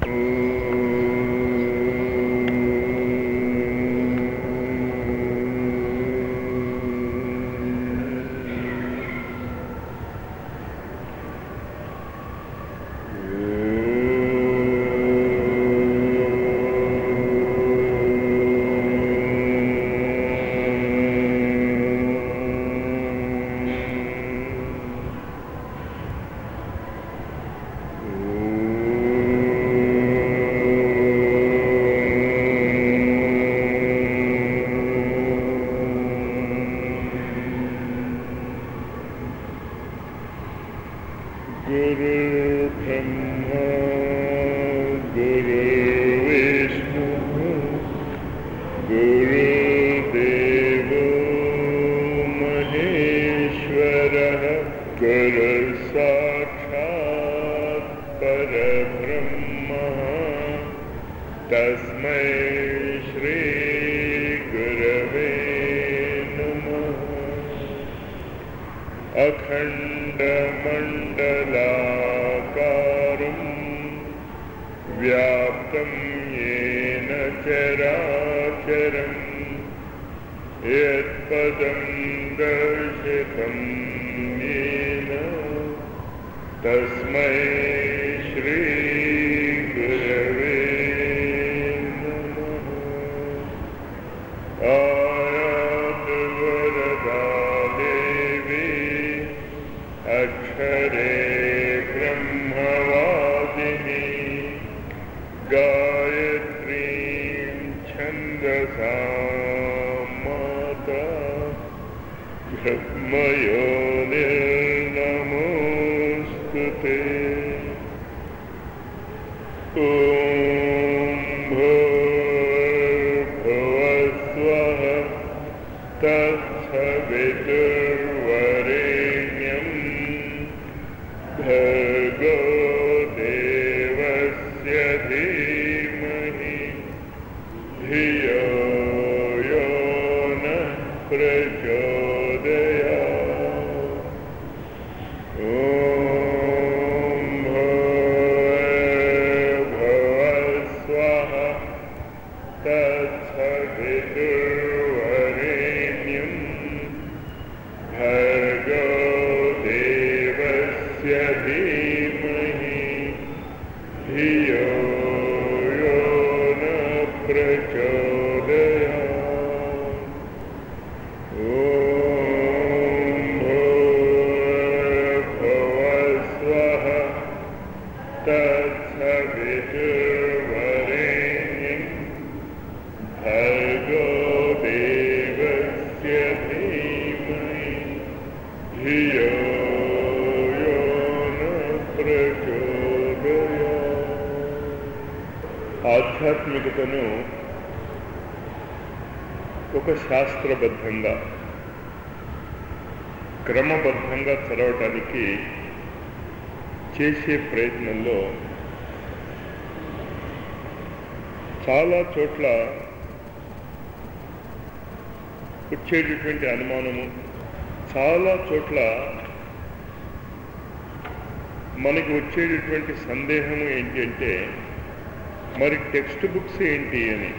गुरुर्ब्रह्मा गुरुर्विष्णु गुरुदेवो महेश्वरः गुरुसाक्षात् परब्रह्मः तस्मै श्रीगुरवे नमः अखण्डमण्डलाकारम् व्याप्तं येन चराचरम् यत्पदं दर्शितं येन तस्मै श्रीगुरवे नमः आयात वरदा देवी अक्षरे ब्रह्मवादिनी गायत्रीं छन्दसा माता ब्रह्मयोनिर्नमोऽस्तु ते ॐ भूर्भुवस्वः तत्सवितुर्वरेण्यम् भर्गो देवस्य धीमहि धियो यो नः प्रचोदयात् ॐ भूर्भुवस्वः तत्सवितुर्वरेण्यम् भर्गो देवस्य धीमहि धियो यो न प्रचोदयात् ॐ भूर्भुवस्वः तत्सवितुर्वरेण्यम् भर्गो देवस्य धीमहि धियो यो न ప్రచోదయాత్. ఆధ్యాత్మికతను ఒక శాస్త్రబద్ధంగా క్రమబద్ధంగా చదవటానికి చేసే ప్రయత్నంలో చాలా చోట్ల వచ్చేటటువంటి అనుమానము చాలా చోట్ల మనకి వచ్చేటటువంటి సందేహము ఏంటి అంటే మరి టెక్స్ట్ బుక్స్ ఏంటి అని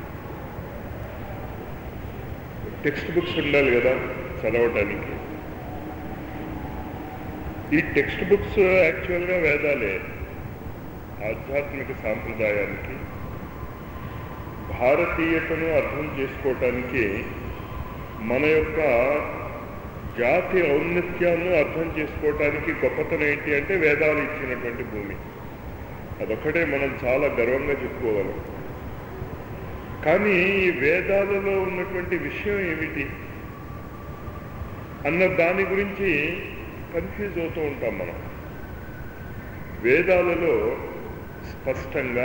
టెక్స్ట్ బుక్స్ ఉండాలి కదా చదవటానికి ఈ టెక్స్ట్ బుక్స్ యాక్చువల్గా వేదాలే ఆధ్యాత్మిక సాంప్రదాయానికి భారతీయతను అర్థం చేసుకోవటానికి మన యొక్క జాతి ఔన్నత్యాన్ని అర్థం చేసుకోవటానికి గొప్పతనం ఏంటి అంటే వేదాలు ఇచ్చినటువంటి భూమి అదొక్కటే మనం చాలా గర్వంగా చెప్పుకోగలం కానీ ఈ వేదాలలో ఉన్నటువంటి విషయం ఏమిటి అన్న దాని గురించి కన్ఫ్యూజ్ అవుతూ ఉంటాం మనం వేదాలలో స్పష్టంగా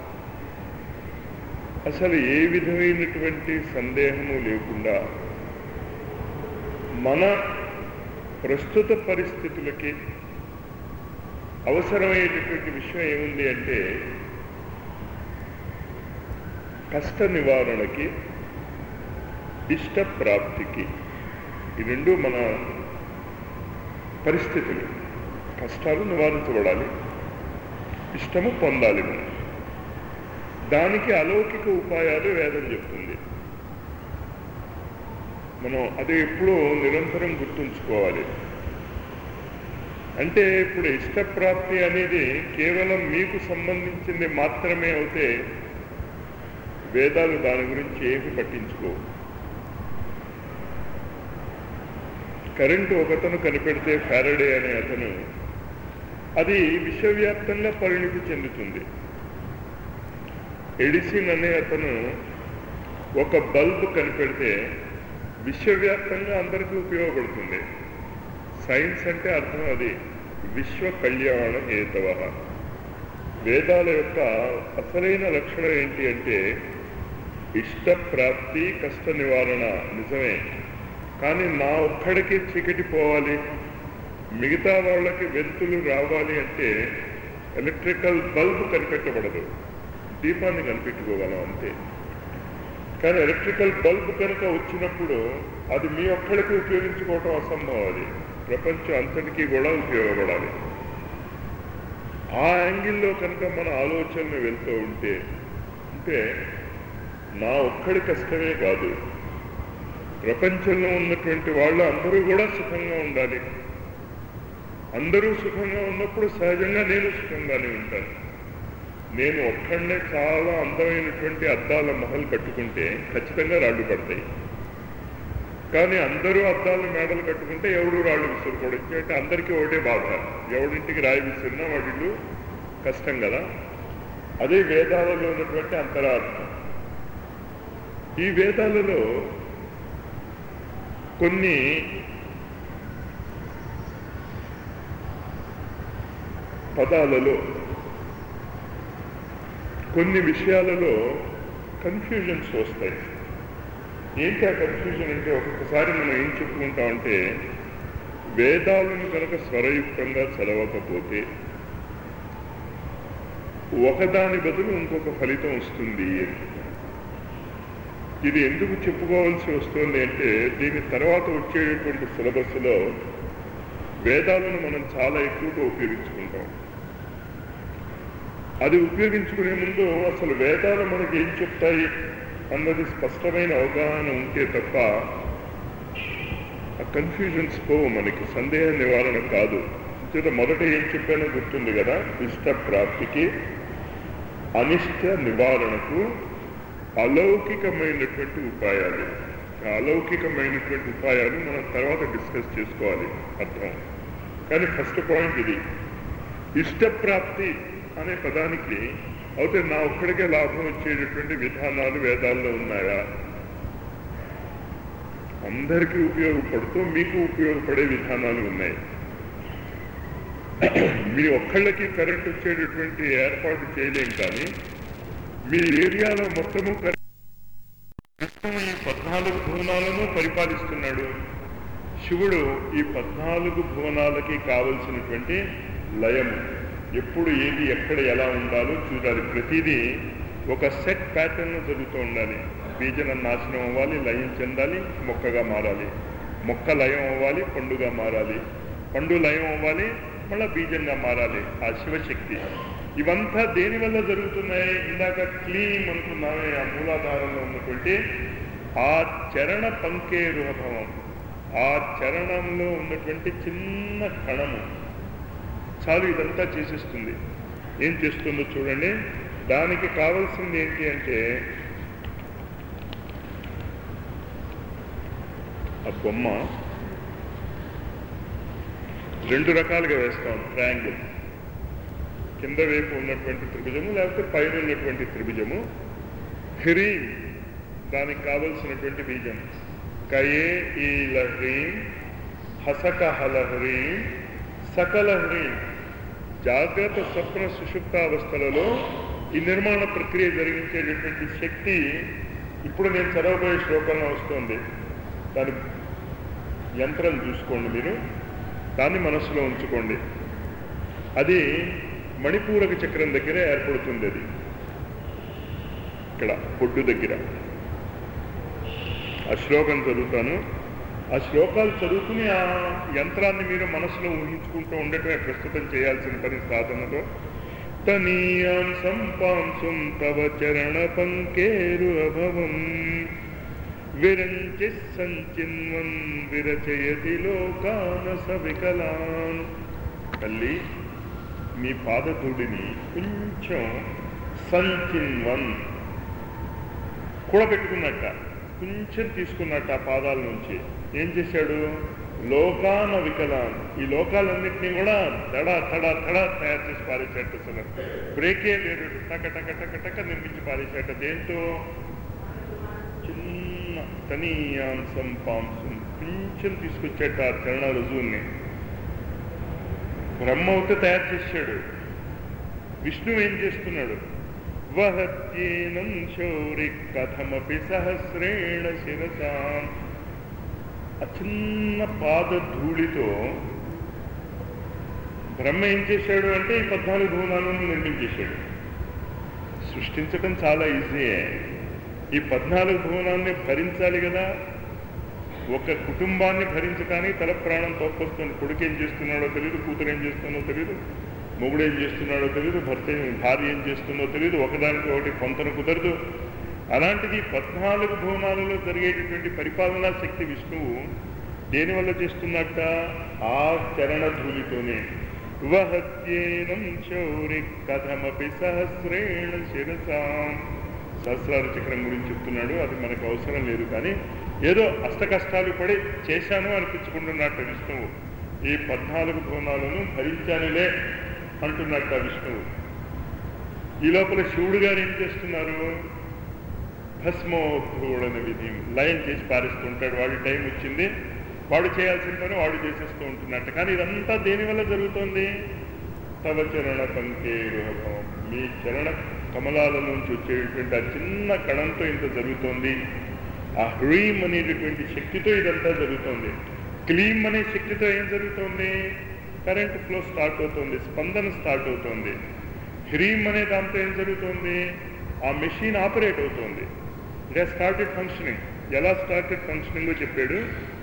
అసలు ఏ విధమైనటువంటి సందేహము లేకుండా మన ప్రస్తుత పరిస్థితులకి అవసరమయ్యేటటువంటి విషయం ఏముంది అంటే కష్ట నివారణకి ఇష్ట ప్రాప్తికి ఈ రెండు మన పరిస్థితులు కష్టాలు నివారించబడాలి ఇష్టము పొందాలి మనం దానికి అలౌకిక ఉపాయాలు వేదం చెప్తుంది మనం అది ఎప్పుడూ నిరంతరం గుర్తుంచుకోవాలి అంటే ఇప్పుడు ఇష్టప్రాప్తి అనేది కేవలం మీకు సంబంధించింది మాత్రమే అయితే వేదాలు దాని గురించి ఏమి పట్టించుకో కరెంటు ఒకతను కనిపెడితే ఫారడే అనే అతను అది విశ్వవ్యాప్తంగా పరిణితి చెందుతుంది ఎడిసిన్ అనే అతను ఒక బల్బ్ కనిపెడితే విశ్వవ్యాప్తంగా అందరికీ ఉపయోగపడుతుంది సైన్స్ అంటే అర్థం అది విశ్వ కళ్యాణ హేతవ వేదాల యొక్క అసలైన లక్షణం ఏంటి అంటే ఇష్టప్రాప్తి కష్ట నివారణ నిజమే కానీ నా ఒక్కడికి చీకటి పోవాలి మిగతా వాళ్ళకి వెలుతులు రావాలి అంటే ఎలక్ట్రికల్ బల్బ్ కనిపెట్టబడదు దీపాన్ని కనిపెట్టుకోగలం అంతే కానీ ఎలక్ట్రికల్ బల్బ్ కనుక వచ్చినప్పుడు అది మీ ఒక్కడికి ఉపయోగించుకోవటం అసంభవం అది ప్రపంచం అంతటికీ కూడా ఉపయోగపడాలి ఆ యాంగిల్లో కనుక మన ఆలోచనలు వెళ్తూ ఉంటే అంటే నా ఒక్కడి కష్టమే కాదు ప్రపంచంలో ఉన్నటువంటి వాళ్ళు అందరూ కూడా సుఖంగా ఉండాలి అందరూ సుఖంగా ఉన్నప్పుడు సహజంగా నేను సుఖంగానే ఉంటాను నేను ఒక్కడనే చాలా అందమైనటువంటి అద్దాల మహల్ కట్టుకుంటే ఖచ్చితంగా రాళ్ళు పడతాయి కానీ అందరూ అద్దాల మేడలు కట్టుకుంటే ఎవడు రాళ్ళు విసురుకోవడం ఎందుకంటే అందరికీ ఒకటే బాధ ఎవడింటికి రాయి విసిరినా వాడిళ్ళు కష్టం కదా అదే వేదాలలో ఉన్నటువంటి అంతరార్థం ఈ వేదాలలో కొన్ని పదాలలో కొన్ని విషయాలలో కన్ఫ్యూజన్స్ వస్తాయి ఏంటి ఆ కన్ఫ్యూజన్ అంటే ఒక్కొక్కసారి మనం ఏం చెప్పుకుంటామంటే వేదాలను కనుక స్వరయుక్తంగా చదవకపోతే ఒకదాని బదులు ఇంకొక ఫలితం వస్తుంది అని ఇది ఎందుకు చెప్పుకోవాల్సి వస్తుంది అంటే దీని తర్వాత వచ్చేటటువంటి సిలబస్లో వేదాలను మనం చాలా ఎక్కువగా ఉపయోగించుకుంటాం అది ఉపయోగించుకునే ముందు అసలు వేదాలు మనకి ఏం చెప్తాయి అన్నది స్పష్టమైన అవగాహన ఉంటే తప్ప ఆ కన్ఫ్యూజన్స్ పోవు మనకి సందేహ నివారణ కాదు చేత మొదట ఏం చెప్పానో గుర్తుంది కదా ఇష్ట ప్రాప్తికి అనిష్ట నివారణకు అలౌకికమైనటువంటి ఉపాయాలు ఆ అలౌకికమైనటువంటి ఉపాయాలు మనం తర్వాత డిస్కస్ చేసుకోవాలి అర్థం కానీ ఫస్ట్ పాయింట్ ఇది ఇష్టప్రాప్తి అనే పదానికి అయితే నా ఒక్కడికే లాభం వచ్చేటటువంటి విధానాలు వేదాల్లో ఉన్నాయా అందరికీ ఉపయోగపడుతూ మీకు ఉపయోగపడే విధానాలు ఉన్నాయి మీ ఒక్కళ్ళకి కరెంట్ వచ్చేటటువంటి ఏర్పాటు చేయలేం కానీ మీ ఏరియాలో మొత్తము కరెంట్ ఈ పద్నాలుగు భువనాలను పరిపాలిస్తున్నాడు శివుడు ఈ పద్నాలుగు భువనాలకి కావలసినటువంటి లయము ఎప్పుడు ఏది ఎక్కడ ఎలా ఉండాలో చూడాలి ప్రతిదీ ఒక సెట్ ప్యాటర్న్ జరుగుతూ ఉండాలి బీజనం నాశనం అవ్వాలి లయం చెందాలి మొక్కగా మారాలి మొక్క లయం అవ్వాలి పండుగ మారాలి పండు లయం అవ్వాలి మళ్ళీ బీజంగా మారాలి ఆ శివశక్తి ఇవంతా దేని వల్ల జరుగుతున్నాయి ఇందాక క్లీమ్ అనుకున్నామే ఆ మూలాధారంలో ఉన్నటువంటి ఆ చరణ పంకే రూపభవం ఆ చరణంలో ఉన్నటువంటి చిన్న కణము చాలు ఇదంతా చేసేస్తుంది ఏం చేస్తుందో చూడండి దానికి కావాల్సింది ఏంటి అంటే ఆ బొమ్మ రెండు రకాలుగా వేస్తాం ట్రయాంగిల్ కింద వైపు ఉన్నటువంటి త్రిభుజము లేకపోతే పైన ఉన్నటువంటి త్రిభుజము హ్రీం దానికి కావలసినటువంటి బీజం కయే ఈ హ్రీం హసక హల హ్రీం సకల హ్రీం జాగ్రత్త స్వప్న సుషుప్తావస్థలలో ఈ నిర్మాణ ప్రక్రియ జరిగించేటటువంటి శక్తి ఇప్పుడు నేను చదవబోయే శ్లోకంలో వస్తుంది దాని యంత్రం చూసుకోండి మీరు దాన్ని మనస్సులో ఉంచుకోండి అది మణిపూరక చక్రం దగ్గర ఏర్పడుతుంది అది ఇక్కడ పొడ్డు దగ్గర ఆ శ్లోకం చదువుతాను ఆ శ్లోకాలు చదువుకుని ఆ యంత్రాన్ని మీరు మనసులో ఊహించుకుంటూ ఉండటమే ప్రస్తుతం చేయాల్సిన పని సాధనలో తనీయాం సంపాంసుం తవ చరణ పంకేరు అభవం విరంచి సంచిన్వన్ విరచయతి లోకాన సవికలాన్ తల్లి మీ పాదధూడిని కొంచెం సంచిన్వన్ కూడబెట్టుకున్నట్ట కొంచెం తీసుకున్నట్ట ఆ పాదాల నుంచి ఏం చేశాడు లోకాన వికలాన్ ఈ లోకాలన్నింటినీ కూడా దడ తడ తడ తయారు చేసి పారేసేట అసలు బ్రేకే లేదు టక టక టక టక నిర్మించి పారేసేట దేంతో చిన్న తనీయాంశం పాంసం కొంచెం తీసుకొచ్చేట ఆ చరణ రుజువుని బ్రహ్మవుతే తయారు చేశాడు విష్ణువు ఏం చేస్తున్నాడు వహత్యేనం శౌరి కథమపి సహస్రేణ శిరసాం ఆ చిన్న పాద ధూళితో బ్రహ్మ ఏం చేశాడు అంటే ఈ పద్నాలుగు భువనాలను నిర్మించేశాడు సృష్టించడం చాలా ఈజీయే ఈ పద్నాలుగు భువనాన్ని భరించాలి కదా ఒక కుటుంబాన్ని భరించడానికి తల ప్రాణం తోపొస్తుంది కొడుకు ఏం చేస్తున్నాడో తెలియదు కూతురు ఏం చేస్తుందో తెలియదు మొగుడు ఏం చేస్తున్నాడో తెలియదు భర్త ఏం- భార్య ఏం చేస్తుందో తెలియదు ఒకదానికి ఒకటి పొంతన కుదరదు అలాంటిది పద్నాలుగు భువనాలలో జరిగేటటువంటి పరిపాలనా శక్తి విష్ణువు దేనివల్ల చేస్తున్నట్ట ఆ చరణ ధూళితోనే వహత్యేనం శౌరి కథమపి సహస్రేణ శిరసాం సహస్రార చక్రం గురించి చెప్తున్నాడు అది మనకు అవసరం లేదు కానీ ఏదో అష్ట కష్టాలు పడి చేశాను అనిపించుకుంటున్నట్టు విష్ణువు ఈ పద్నాలుగు భువనాలను భరించానులే అంటున్నట్ట విష్ణువు ఈ లోపల శివుడు గారు ఏం చేస్తున్నారు భస్మోద్ధూడన విధి లయం చేసి పారిస్తుంటాడు వాడి టైం వచ్చింది వాడు చేయాల్సిన పని వాడు చేసేస్తూ ఉంటున్నట్టు కానీ ఇదంతా దేనివల్ల జరుగుతోంది తవ చరణ పంకేరుహభవం మీ చరణ కమలాల నుంచి వచ్చేటువంటి ఆ చిన్న కణంతో ఇంత జరుగుతోంది ఆ హ్రీం అనేటటువంటి శక్తితో ఇదంతా జరుగుతోంది క్లీమ్ అనే శక్తితో ఏం జరుగుతోంది కరెంట్ ఫ్లో స్టార్ట్ అవుతుంది స్పందన స్టార్ట్ అవుతుంది హ్రీం అనే దాంతో ఏం జరుగుతుంది ఆ మెషిన్ ఆపరేట్ అవుతుంది ఇట్ స్టార్టెడ్ ఫంక్షనింగ్ ఎలా స్టార్టెడ్ ఫంక్షనింగ్ చెప్పాడు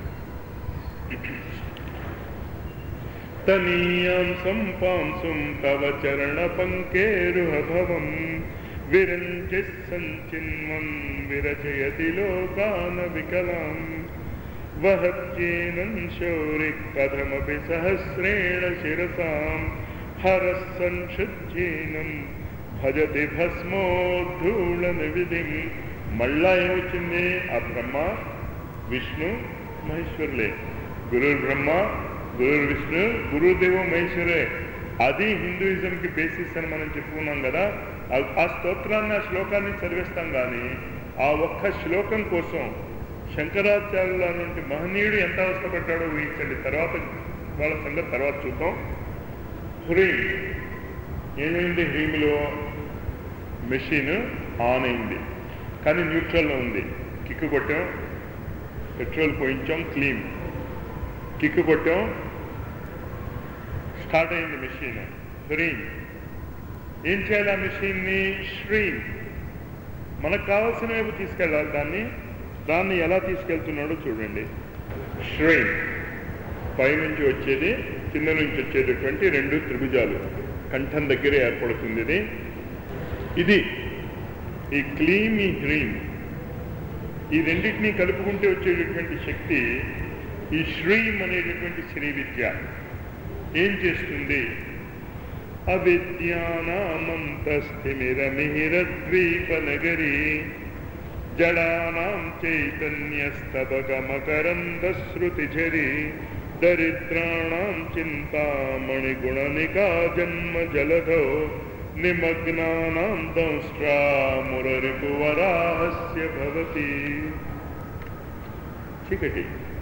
తనీయాం సంపాంసుం తవ చరణ పంకేరుహభవం విరంచి సంచిన్వం విరచయతి లోకాన వికలాం వహత్యేనం శౌరి కథమపి సహస్రేణ శిరసాం హరः సంశుద్ధీనం భజతి భస్మోద్ధూళన విధిం మళ్ళా ఏమొచ్చింది ఆ బ్రహ్మ విష్ణు మహేశ్వరులే గురు బ్రహ్మ గురు విష్ణు గురుదేవ మహేశ్వరే అది హిందూయిజంకి బేసిస్ అని మనం చెప్పుకున్నాం కదా ఆ- ఆ స్తోత్రాన్ని ఆ శ్లోకాన్ని చదివేస్తాం కానీ ఆ ఒక్క శ్లోకం కోసం శంకరాచార్యుల నుండి మహనీయుడు ఎంత అవస్థపడ్డాడో ఊహించండి తర్వాత వాళ్ళ సంగతి తర్వాత చూద్దాం హ్రీం ఏమైంది హ్రీమిలో మెషిన్ ఆన్ అయింది కానీ న్యూట్రల్లో ఉంది కిక్కు కొట్టాం పెట్రోల్ పోయించాం క్లీన్ కిక్కు కొట్టాం స్టార్ట్ అయింది మెషిన్ హ్రీం ఏం చేయాలి ఆ మెషిన్ని శ్రీం మనకు కావాల్సిన వైపు తీసుకెళ్ళాలి దాన్ని దాన్ని ఎలా తీసుకెళ్తున్నాడో చూడండి శ్రీం పైనుంచి వచ్చేది కింద నుంచి వచ్చేటటువంటి రెండు త్రిభుజాలు కంఠం దగ్గర ఏర్పడుతుంది ఇది ఇది ఈ క్లీమ్ ఈ హ్రీమ్ ఈ రెండింటినీ కలుపుకుంటే వచ్చేటటువంటి శక్తి ఈ శ్రీం అనేటటువంటి శ్రీ విద్య ఏం చేస్తుంది అవిద్యానామంతస్థిమిరమిహిరద్వీపనగరీ జడానాం చైతన్యస్తబకమకరందశ్రుతిఝరీ దరిద్రాణాం చింతామణిగుణనికా జన్మ జలధో నిమగ్నానాం దంష్ట్రా మురరిపువరాహస్య భవతి చీకటి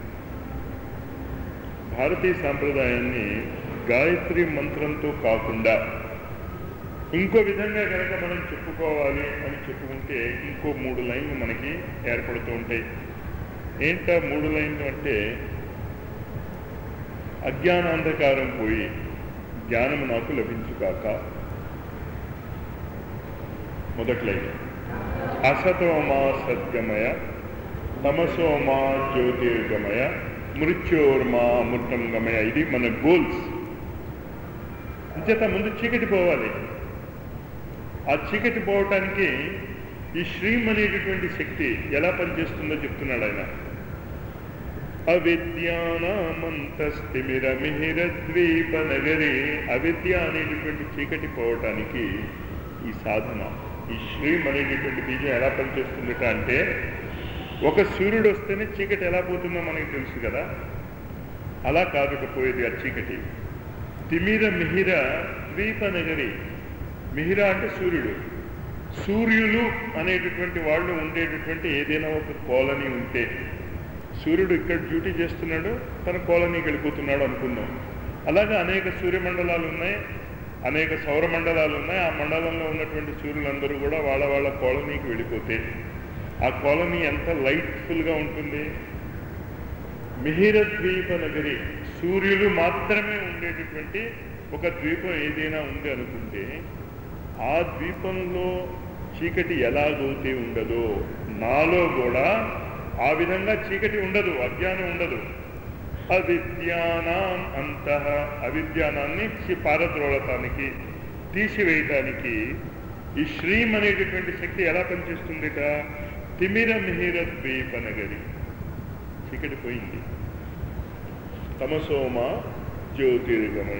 భారతీయ సాంప్రదాయాన్ని గాయత్రి మంత్రంతో కాకుండా ఇంకో విధంగా కనుక మనం చెప్పుకోవాలి అని చెప్పుకుంటే ఇంకో మూడు లైన్లు మనకి ఏర్పడుతూ ఉంటాయి ఏంటా మూడు లైన్లు అంటే అజ్ఞానాంధకారం పోయి జ్ఞానము నాకు లభించుగాక మొదటి లైన్ అసతోమా సత్యమయ తమసోమా జ్యోతిర్గమయ మృత్యోర్మా అమృతం గమయ ఇది మన గోల్స్ అంచేత ముందు చీకటి పోవాలి ఆ చీకటి పోవటానికి ఈ శ్రీం అనేటటువంటి శక్తి ఎలా పనిచేస్తుందో చెప్తున్నాడు ఆయన అవిద్యానామంతస్తిమిరమిహిరద్వీప నగరే అవిద్య అనేటటువంటి చీకటి పోవటానికి ఈ సాధన ఈ శ్రీం అనేటటువంటి బీజం ఎలా పనిచేస్తుందట అంటే ఒక సూర్యుడు వస్తేనే చీకటి ఎలా పోతుందో మనకి తెలుసు కదా అలా కాకపోయేది ఆ చీకటి తిమిర మిహిర ద్వీప నగరి మిహిర అంటే సూర్యుడు సూర్యులు అనేటటువంటి వాళ్ళు ఉండేటటువంటి ఏదైనా ఒక కాలనీ ఉంటే సూర్యుడు ఇక్కడ డ్యూటీ చేస్తున్నాడు తన కాలనీకి వెళ్ళిపోతున్నాడు అనుకుందాం అలాగే అనేక సూర్యమండలాలు ఉన్నాయి అనేక సౌర మండలాలు ఉన్నాయి ఆ మండలంలో ఉన్నటువంటి సూర్యులందరూ కూడా వాళ్ళ వాళ్ళ కాలనీకి వెళ్ళిపోతే ఆ కాలనీ ఎంత లైట్ఫుల్గా ఉంటుంది మిహిర ద్వీప నగరి సూర్యులు మాత్రమే ఉండేటటువంటి ఒక ద్వీపం ఏదైనా ఉంది అనుకుంటే ఆ ద్వీపంలో చీకటి ఎలాగైతే ఉండదో నాలో కూడా ఆ విధంగా చీకటి ఉండదు అజ్ఞానం ఉండదు అవిద్యానాం అంత అవిద్యానాన్ని చి- పారద్రోలటానికి తీసివేయటానికి ఈ శ్రీం అనేటటువంటి శక్తి ఎలా పనిచేస్తుందిట తిమిర మిహిర ద్వీప నగరి చీకటి పోయింది తమసోమ జ్యోతిర్గమయ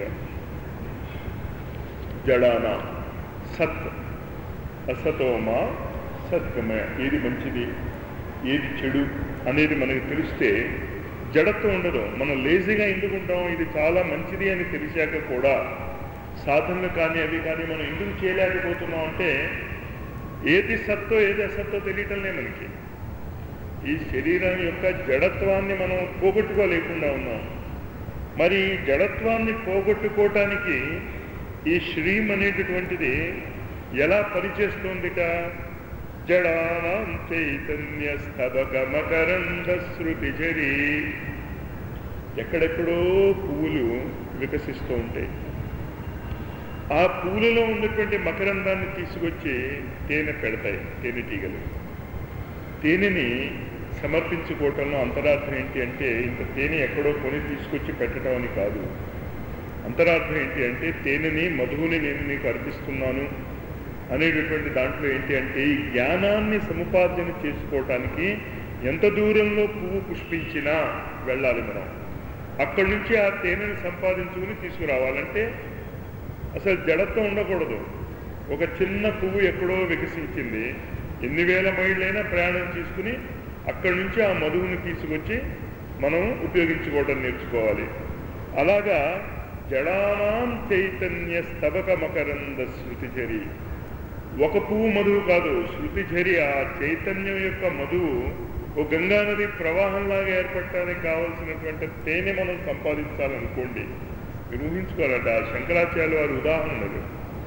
జడాన సత్ అసతోమ సద్గమయ ఏది మంచిది ఏది చెడు అనేది మనకి తెలిస్తే జడత్వం ఉండదు మనం లేజీగా ఎందుకు ఉంటాం ఇది చాలా మంచిది అని తెలిసాక కూడా సాధనలు కానీ అవి కానీ మనం ఎందుకు చేయలేకపోతున్నాం అంటే ఏది సత్తో ఏది అసత్తో తెలియటంలే మనకి ఈ శరీరం యొక్క జడత్వాన్ని మనం పోగొట్టుకోలేకుండా ఉన్నాం మరి ఈ జడత్వాన్ని పోగొట్టుకోవటానికి ఈ శ్రీం అనేటటువంటిది ఎలా పనిచేస్తుందిట జడానాం చైతన్య స్తబక మకరంద శృతి జరి ఎక్కడెక్కడో పువ్వులు వికసిస్తూ ఉంటాయి ఆ పువ్వులలో ఉన్నటువంటి మకరందాన్ని తీసుకొచ్చి తేనె పెడతాయి తేనెటీగలు తేనెని సమర్పించుకోవటంలో అంతరార్థం ఏంటి అంటే ఇంత తేనె ఎక్కడో కొని తీసుకొచ్చి పెట్టడం అని కాదు అంతరార్థం ఏంటి అంటే తేనెని మధువుని నేను నీకు అర్పిస్తున్నాను అనేటటువంటి దాంట్లో ఏంటి అంటే ఈ జ్ఞానాన్ని సముపార్జన చేసుకోవటానికి ఎంత దూరంలో పువ్వు పుష్పించినా వెళ్ళాలి మనం అక్కడి నుంచి ఆ తేనెని సంపాదించుకుని తీసుకురావాలంటే అసలు జడత్వం ఉండకూడదు ఒక చిన్న పువ్వు ఎక్కడో వికసించింది ఎన్ని వేల మైళ్ళైనా ప్రయాణం తీసుకుని అక్కడి నుంచి ఆ మధువుని తీసుకొచ్చి మనం ఉపయోగించుకోవడం నేర్చుకోవాలి అలాగా జడానాం చైతన్య స్తబక మకరంద శృతిచరి ఒక పువ్వు మధువు కాదు శృతిచరి ఆ చైతన్యం యొక్క మధువు ఓ గంగానది ప్రవాహంలాగా ఏర్పడటానికి కావలసినటువంటి తేనె మనం సంపాదించాలనుకోండి మీరు ఊహించుకోవాలట శంకరాచార్య వారి ఉదాహరణలు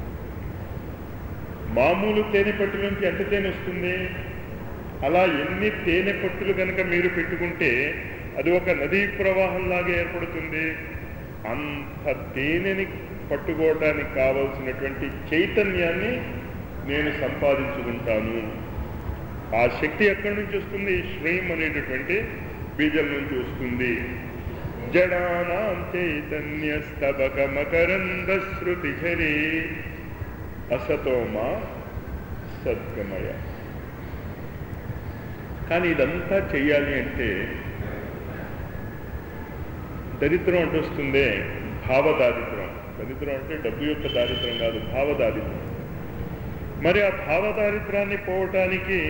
మామూలు తేనె పట్టు నుంచి ఎంత తేనె వస్తుంది అలా ఎన్ని తేనె పట్టులు కనుక మీరు పెట్టుకుంటే అది ఒక నదీ ప్రవాహంలాగా ఏర్పడుతుంది అంత తేనెని పట్టుకోవడానికి కావలసినటువంటి చైతన్యాన్ని నేను సంపాదించుకుంటాను ఆ శక్తి ఎక్కడి నుంచి వస్తుంది శ్రీం అనేటటువంటి బీజం నుంచి వస్తుంది జడానాం చైతన్య స్తబక మకరంద శృతి ఝరి అసతోమ సద్గమయ కానీ ఇదంతా చెయ్యాలి అంటే దరిద్రం అంటే వస్తుందే భావదారిద్రం దరిద్రం అంటే డబ్బు యొక్క దారిద్రం కాదు భావదారిద్రం మరి ఆ భావదారిద్రాన్ని పోవటానికి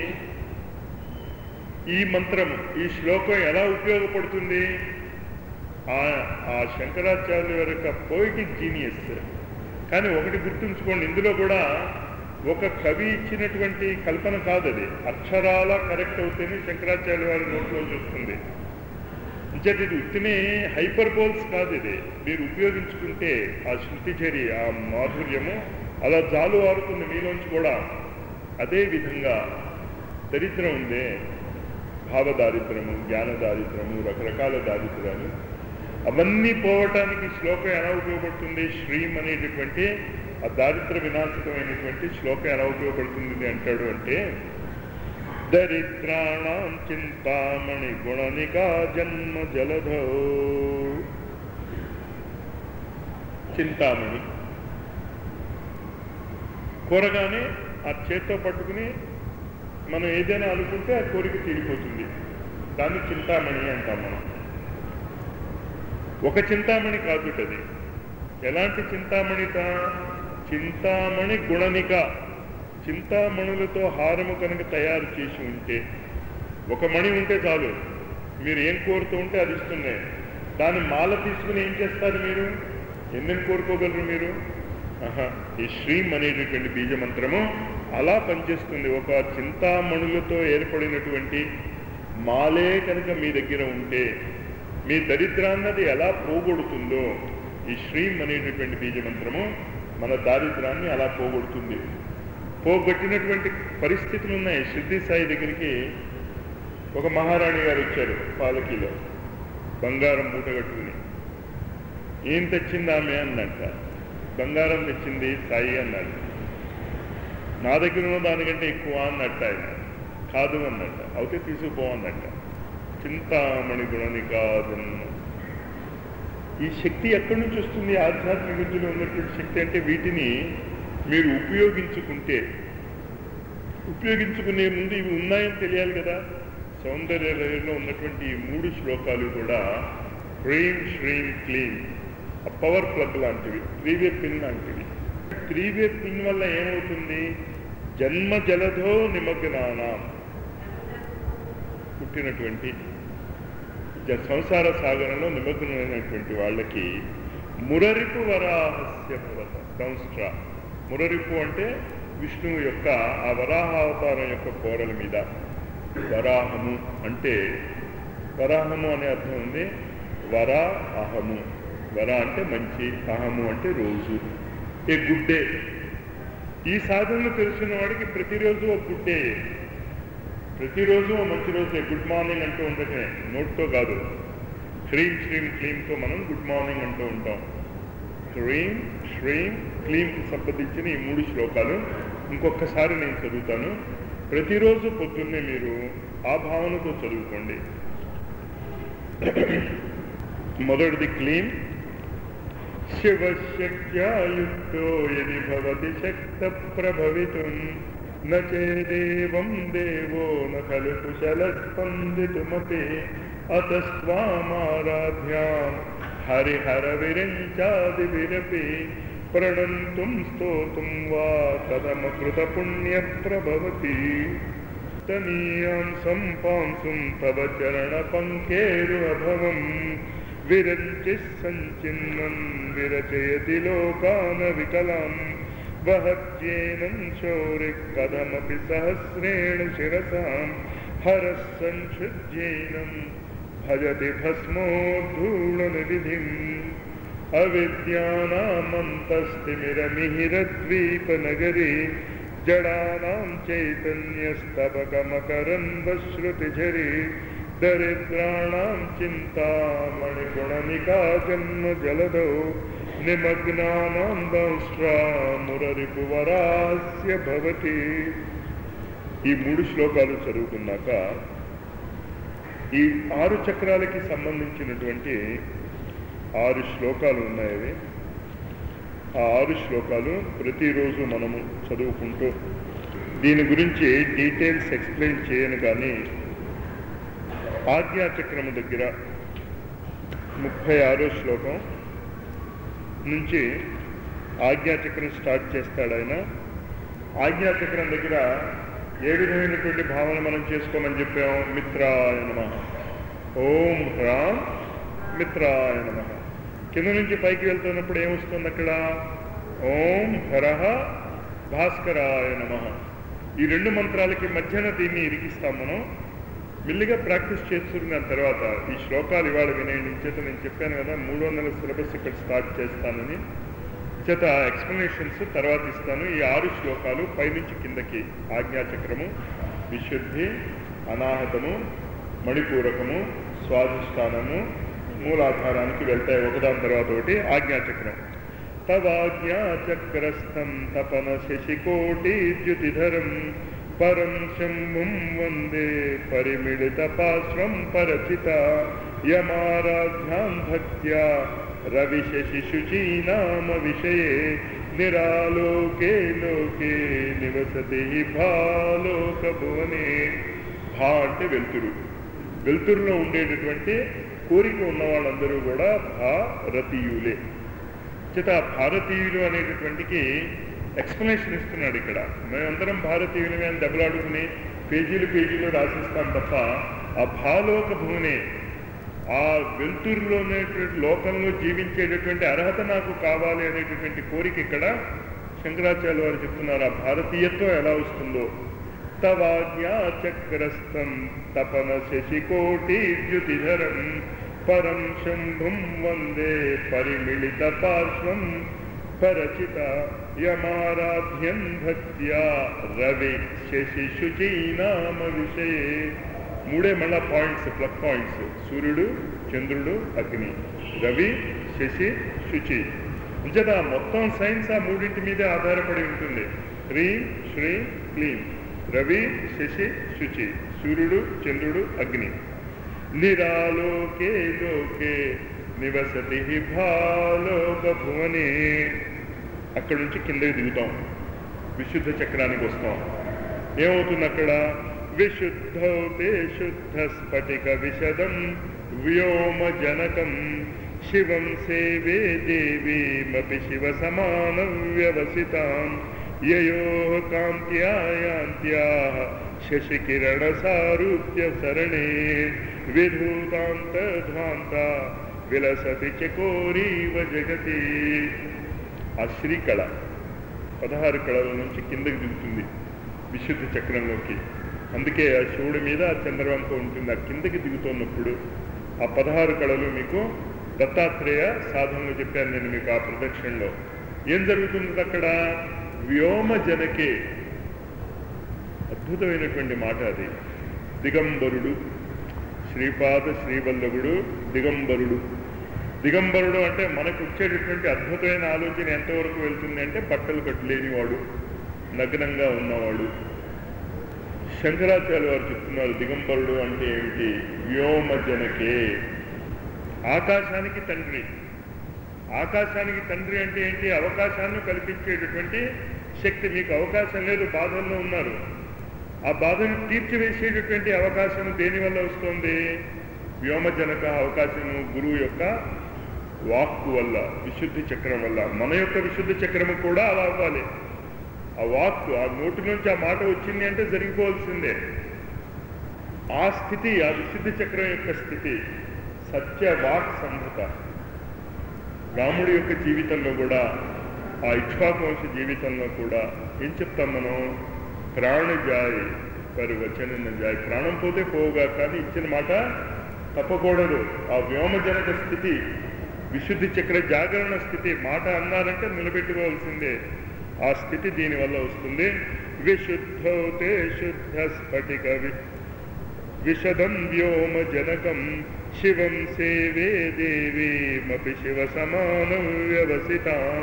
ఈ మంత్రము ఈ శ్లోకం ఎలా ఉపయోగపడుతుంది ఆ ఆ శంకరాచార్యుల యొక్క పోయిటిక్ జీనియస్ కానీ ఒకటి గుర్తుంచుకోండి ఇందులో కూడా ఒక కవి ఇచ్చినటువంటి కల్పన కాదు అది అక్షరాల కరెక్ట్ అవుతేనే శంకరాచార్య వారి నోట్లో చూస్తుంది ఇంచేది ఇది ఉత్తినే హైపర్ బోల్స్ కాదు ఇది మీరు ఉపయోగించుకుంటే ఆ శృతిచరి ఆ మాధుర్యము అలా జాలు ఆరుతుంది మీలోంచి కూడా అదే విధంగా దరిద్రం ఉందే భావదారిద్రము జ్ఞాన దారిద్రము రకరకాల దారిద్రాలు అవన్నీ పోవటానికి శ్లోకం ఎలా ఉపయోగపడుతుంది శ్రీం అనేటటువంటి ఆ దారిద్ర వినాశకమైనటువంటి శ్లోకం ఎలా ఉపయోగపడుతుంది అంటాడు అంటే దరిద్రాణం చింతామణి గుణనికా జన్మ జలధో చింతామణి కోరగానే ఆ చేత్తో పట్టుకుని మనం ఏదైనా అనుకుంటే ఆ కోరిక తీరిపోతుంది దాన్ని చింతామణి అంటాం మనం ఒక చింతామణి కాదు అది ఎలాంటి చింతామణిత చింతామణి గుణనిక చింతామణులతో హారము కనుక తయారు చేసి ఉంటే ఒక మణి ఉంటే చాలు మీరు ఏం కోరుతూ ఉంటే అది ఇస్తున్నాయి దాని మాల తీసుకుని ఏం చేస్తారు మీరు ఎన్నెన్ని కోరుకోగలరు మీరు ఆహా ఈ శ్రీం అనేటటువంటి బీజ మంత్రము అలా పనిచేస్తుంది ఒక చింతామణులతో ఏర్పడినటువంటి మాలే కనుక మీ దగ్గర ఉంటే మీ దరిద్రాన్నది ఎలా పోగొడుతుందో ఈ శ్రీం అనేటటువంటి బీజ మంత్రము మన దారిద్రాన్ని అలా పోగొడుతుంది పోగొట్టినటువంటి పరిస్థితులు ఉన్నాయి సిద్ధి సాయి దగ్గరికి ఒక మహారాణి గారు వచ్చారు పాలకీలో బంగారం మూట కట్టుకుని ఏం తెచ్చింది ఆమె అన్నట్ట బంగారం తెచ్చింది సాయి అన్నాడు నా దగ్గర ఉన్న దానికంటే ఎక్కువ అన్నట్ట ఆయన కాదు అన్నట్ట అయితే తీసుకుపో అన్నట్ట చింతామణి గుణని కాదు ఈ శక్తి ఎక్కడి నుంచి వస్తుంది ఆధ్యాత్మిక విద్యలో ఉన్నటువంటి శక్తి అంటే వీటిని మీరు ఉపయోగించుకుంటే ఉపయోగించుకునే ముందు ఇవి ఉన్నాయని తెలియాలి కదా సౌందర్యలో ఉన్నటువంటి ఈ మూడు శ్లోకాలు కూడా హ్రీం శ్రీం క్లీం పవర్ ప్లగ్ లాంటివి త్రీవే పిన్ లాంటివి త్రీవే పిన్ వల్ల ఏమవుతుంది జన్మ జలధో నిమగ్నాన పుట్టినటువంటి జ- సంసార సాగరంలో నిమగ్నమైనటువంటి వాళ్ళకి మురరిపు వరాహస్య భవత సంస్ట్ర మురరిపు అంటే విష్ణువు యొక్క ఆ వరాహ అవతారం యొక్క కోరల మీద వరాహము అంటే వరాహము అనే అర్థం ఉంది వర అహము వర అంటే మంచి అహము అంటే రోజు ఏ గుడ్డే ఈ సాధనలు తెలిసిన వాడికి ప్రతిరోజు ఒక గుడ్డే ప్రతిరోజు ఓ మంచి రోజే గుడ్ మార్నింగ్ అంటూ ఉండటమే నోట్తో కాదు హ్రీం శ్రీం క్లీంతో మనం గుడ్ మార్నింగ్ అంటూ ఉంటాం హ్రీం శ్రీం క్లీంకి సంబంధించిన ఈ మూడు శ్లోకాలు ఇంకొకసారి నేను చదువుతాను ప్రతిరోజు పొద్దున్నే మీరు ఆ భావనతో చదువుకోండి మొదటిది క్లీం శివశక్త్యాయుక్తో యది భవతి శక్త ప్రభవితుం న చేదేవం దేవో న ఖలు కుశల స్పందితుమపి అతస్వామారాధ్యాం హరిహర విరించాది విరపి ప్రణంతుం స్తోతుం వా కథమకృత పుణ్య ప్రభవతి తనీయాం సంపాంసుం తవ చరణ పంకేరుభవం విరంచి సంచిన్నం విరచయతి లోకాన వికలాం వహత్యేనం శౌరి కథమపి సహస్రేణ శిరసాం హరः సంక్షుజ్యేనం భజతి భస్మోద్ధూళనిధిం అవిద్యానామంతస్తిమిరమిహిరద్వీపనగరీ జడానాం చైతన్యస్తవకమకరందశ్రుతిఝరీ దరిద్రాణం చింతామణిగుణనికా జన్మ జలదౌ నిమగ్నానాం దౌష్ట్రామురరిపువరాస్య భవతి ఈ మూడు శ్లోకాలు చదువుకున్నాక ఈ ఆరు చక్రాలకి సంబంధించినటువంటి ఆరు శ్లోకాలు ఉన్నాయి ఆ ఆరు శ్లోకాలు ప్రతిరోజు మనము చదువుకుంటూ దీని గురించి డీటెయిల్స్ ఎక్స్ప్లెయిన్ చేయను కానీ ఆజ్ఞాచక్రము దగ్గర ముప్పై ఆరో శ్లోకం నుంచి ఆజ్ఞాచక్రం స్టార్ట్ చేస్తాడు ఆయన ఆజ్ఞాచక్రం దగ్గర ఏ విధమైనటువంటి భావన మనం చేసుకోమని చెప్పాం మిత్రాయ నమ ఓం హ్రాం మిత్రాయ నమ కింద నుంచి పైకి వెళ్తున్నప్పుడు ఏమొస్తుంది అక్కడ ఓం హరహ భాస్కరాయ నమ ఈ రెండు మంత్రాలకి మధ్యన దీన్ని ఇరికిస్తాం మనం మెల్లిగా ప్రాక్టీస్ చేస్తున్న తర్వాత ఈ శ్లోకాలు ఇవాళ వినేయండి చేత నేను చెప్పాను కదా మూడు వందల సిలబస్ ఇక్కడ స్టార్ట్ చేస్తానని చేత ఎక్స్ప్లెనేషన్స్ తర్వాత ఇస్తాను ఈ ఆరు శ్లోకాలు పైనుంచి కిందకి ఆజ్ఞాచక్రము విశుద్ధి అనాహతము మణిపూరకము స్వాధిష్టానము మూలాధారానికి వెళ్తాయి ఒకదాని తర్వాత ఒకటి ఆజ్ఞాచక్రం తవాజ్ఞాచక్రస్థం తపన శశికోటి ద్యుతిధరం పరం శంభుం వందే పరిమిళిత పార్శ్వం పరచిత యమారాధ్యాం భక్త్యా రవిశశిశుచీనామ విషయే నిరాలోకే లోకే నివసతి భాలోక భువనే భా అంటే వెలుతురు వెలుతురులో ఉండేటటువంటి కోరిక ఉన్న వాళ్ళందరూ కూడా భారతీయులే చేత భారతీయులు అనేటటువంటికి ఎక్స్ప్లెనేషన్ ఇస్తున్నాడు ఇక్కడ మేమందరం భారతీయులమే అని దెబ్బలాడుకుని పేజీలు పేజీలు రాసిస్తాం తప్ప ఆ భాలోక భూమిని ఆ వెలుతురులో ఉన్నటువంటి లోకంలో జీవించేటటువంటి అర్హత నాకు కావాలి అనేటటువంటి కోరిక ఇక్కడ శంకరాచార్య వారు చెప్తున్నారు ఆ భారతీయత్వం ఎలా వస్తుందో తవాజ్ఞాచక్రస్థం తపన శశికోటి ద్యుతిధరం పరం శంభుం వందే పరిమిళిత పార్శ్వం పరచిత యమారాధ్యం భక్త్యా రవి శశి శుచీనామ విషయే మూడే మళ్ళా పాయింట్స్ ప్లక్ పాయింట్స్ సూర్యుడు చంద్రుడు అగ్ని రవి శశి శుచి నిజంగా మొత్తం సైన్స్ ఆ మూడింటి మీదే ఆధారపడి ఉంటుంది హ్రీం శ్రీం క్లీం రవి శశి శుచి సూర్యుడు చంద్రుడు అగ్ని నిరాలోకే లోకే నివసతి భాలోక భువనే అక్కడి నుంచి కిందకి దిగుతాం విశుద్ధ చక్రానికి వస్తాం ఏమవుతుంది అక్కడ విశుద్ధౌతే శుద్ధ స్ఫటిక విశదం వ్యోమ జనకం శివం సేవే దేవీమపి శివ సమానం వ్యవసితాం యయో కాంత్యాయాంత్యా శశికిరణ సారూప్య సరణే విధూతాంతధ్వాంత విలసతి చకోరీవ జగతి ఆ శ్రీకళ పదహారు కళల నుంచి కిందకి దిగుతుంది విశుద్ధ చక్రంలోకి అందుకే ఆ శివుడి మీద ఆ చంద్రవంక ఉంటుంది ఆ కిందకి దిగుతున్నప్పుడు ఆ పదహారు కళలు మీకు దత్తాత్రేయ సాధనలు చెప్పాను నేను మీకు ఆ ప్రదక్షిణలో ఏం జరుగుతుంది అక్కడ వ్యోమ జనకే అద్భుతమైనటువంటి మాట అది దిగంబరుడు శ్రీపాద శ్రీవల్లభుడు దిగంబరుడు దిగంబరుడు అంటే మనకు వచ్చేటటువంటి అద్భుతమైన ఆలోచన ఎంతవరకు వెళ్తుంది అంటే బట్టలు కట్టలేని వాడు నగ్నంగా ఉన్నవాడు శంకరాచార్య వారు చెప్తున్నారు దిగంబరుడు అంటే ఏమిటి వ్యోమ జనకే ఆకాశానికి తండ్రి ఆకాశానికి తండ్రి అంటే ఏంటి అవకాశాన్ని కల్పించేటటువంటి శక్తి మీకు అవకాశం లేదు బాధల్లో ఉన్నారు ఆ బాధను తీర్చివేసేటటువంటి అవకాశం దేని వల్ల వస్తుంది వ్యోమజనక అవకాశము గురువు యొక్క వాక్కు వల్ల విశుద్ధి చక్రం వల్ల మన యొక్క విశుద్ధి చక్రము కూడా అలా అవ్వాలి ఆ వాక్కు ఆ నోటి నుంచి ఆ మాట వచ్చింది అంటే జరిగిపోవాల్సిందే ఆ స్థితి ఆ విశుద్ధి చక్రం యొక్క స్థితి సత్య వాక్ సంహత రాముడి యొక్క జీవితంలో కూడా ఆ ఇక్ష్వాకువంశ జీవితంలో కూడా ఏం చెప్తాం మనం ప్రాణ జాయ్ పరి వచన జాయ్ ప్రాణం పోతే పోవుగా కానీ ఇచ్చిన మాట తప్పకూడదు ఆ వ్యోమజనక స్థితి విశుద్ధి చక్ర జాగరణ స్థితి మాట అన్నారంటే నిలబెట్టుకోవాల్సిందే ఆ స్థితి దీనివల్ల వస్తుంది విశుద్ధౌతే శుద్ధ స్ఫటిక వి విశదం వ్యోమ జనకం శివం సేవే దేవీమపి శివ సమానం వ్యవసితాం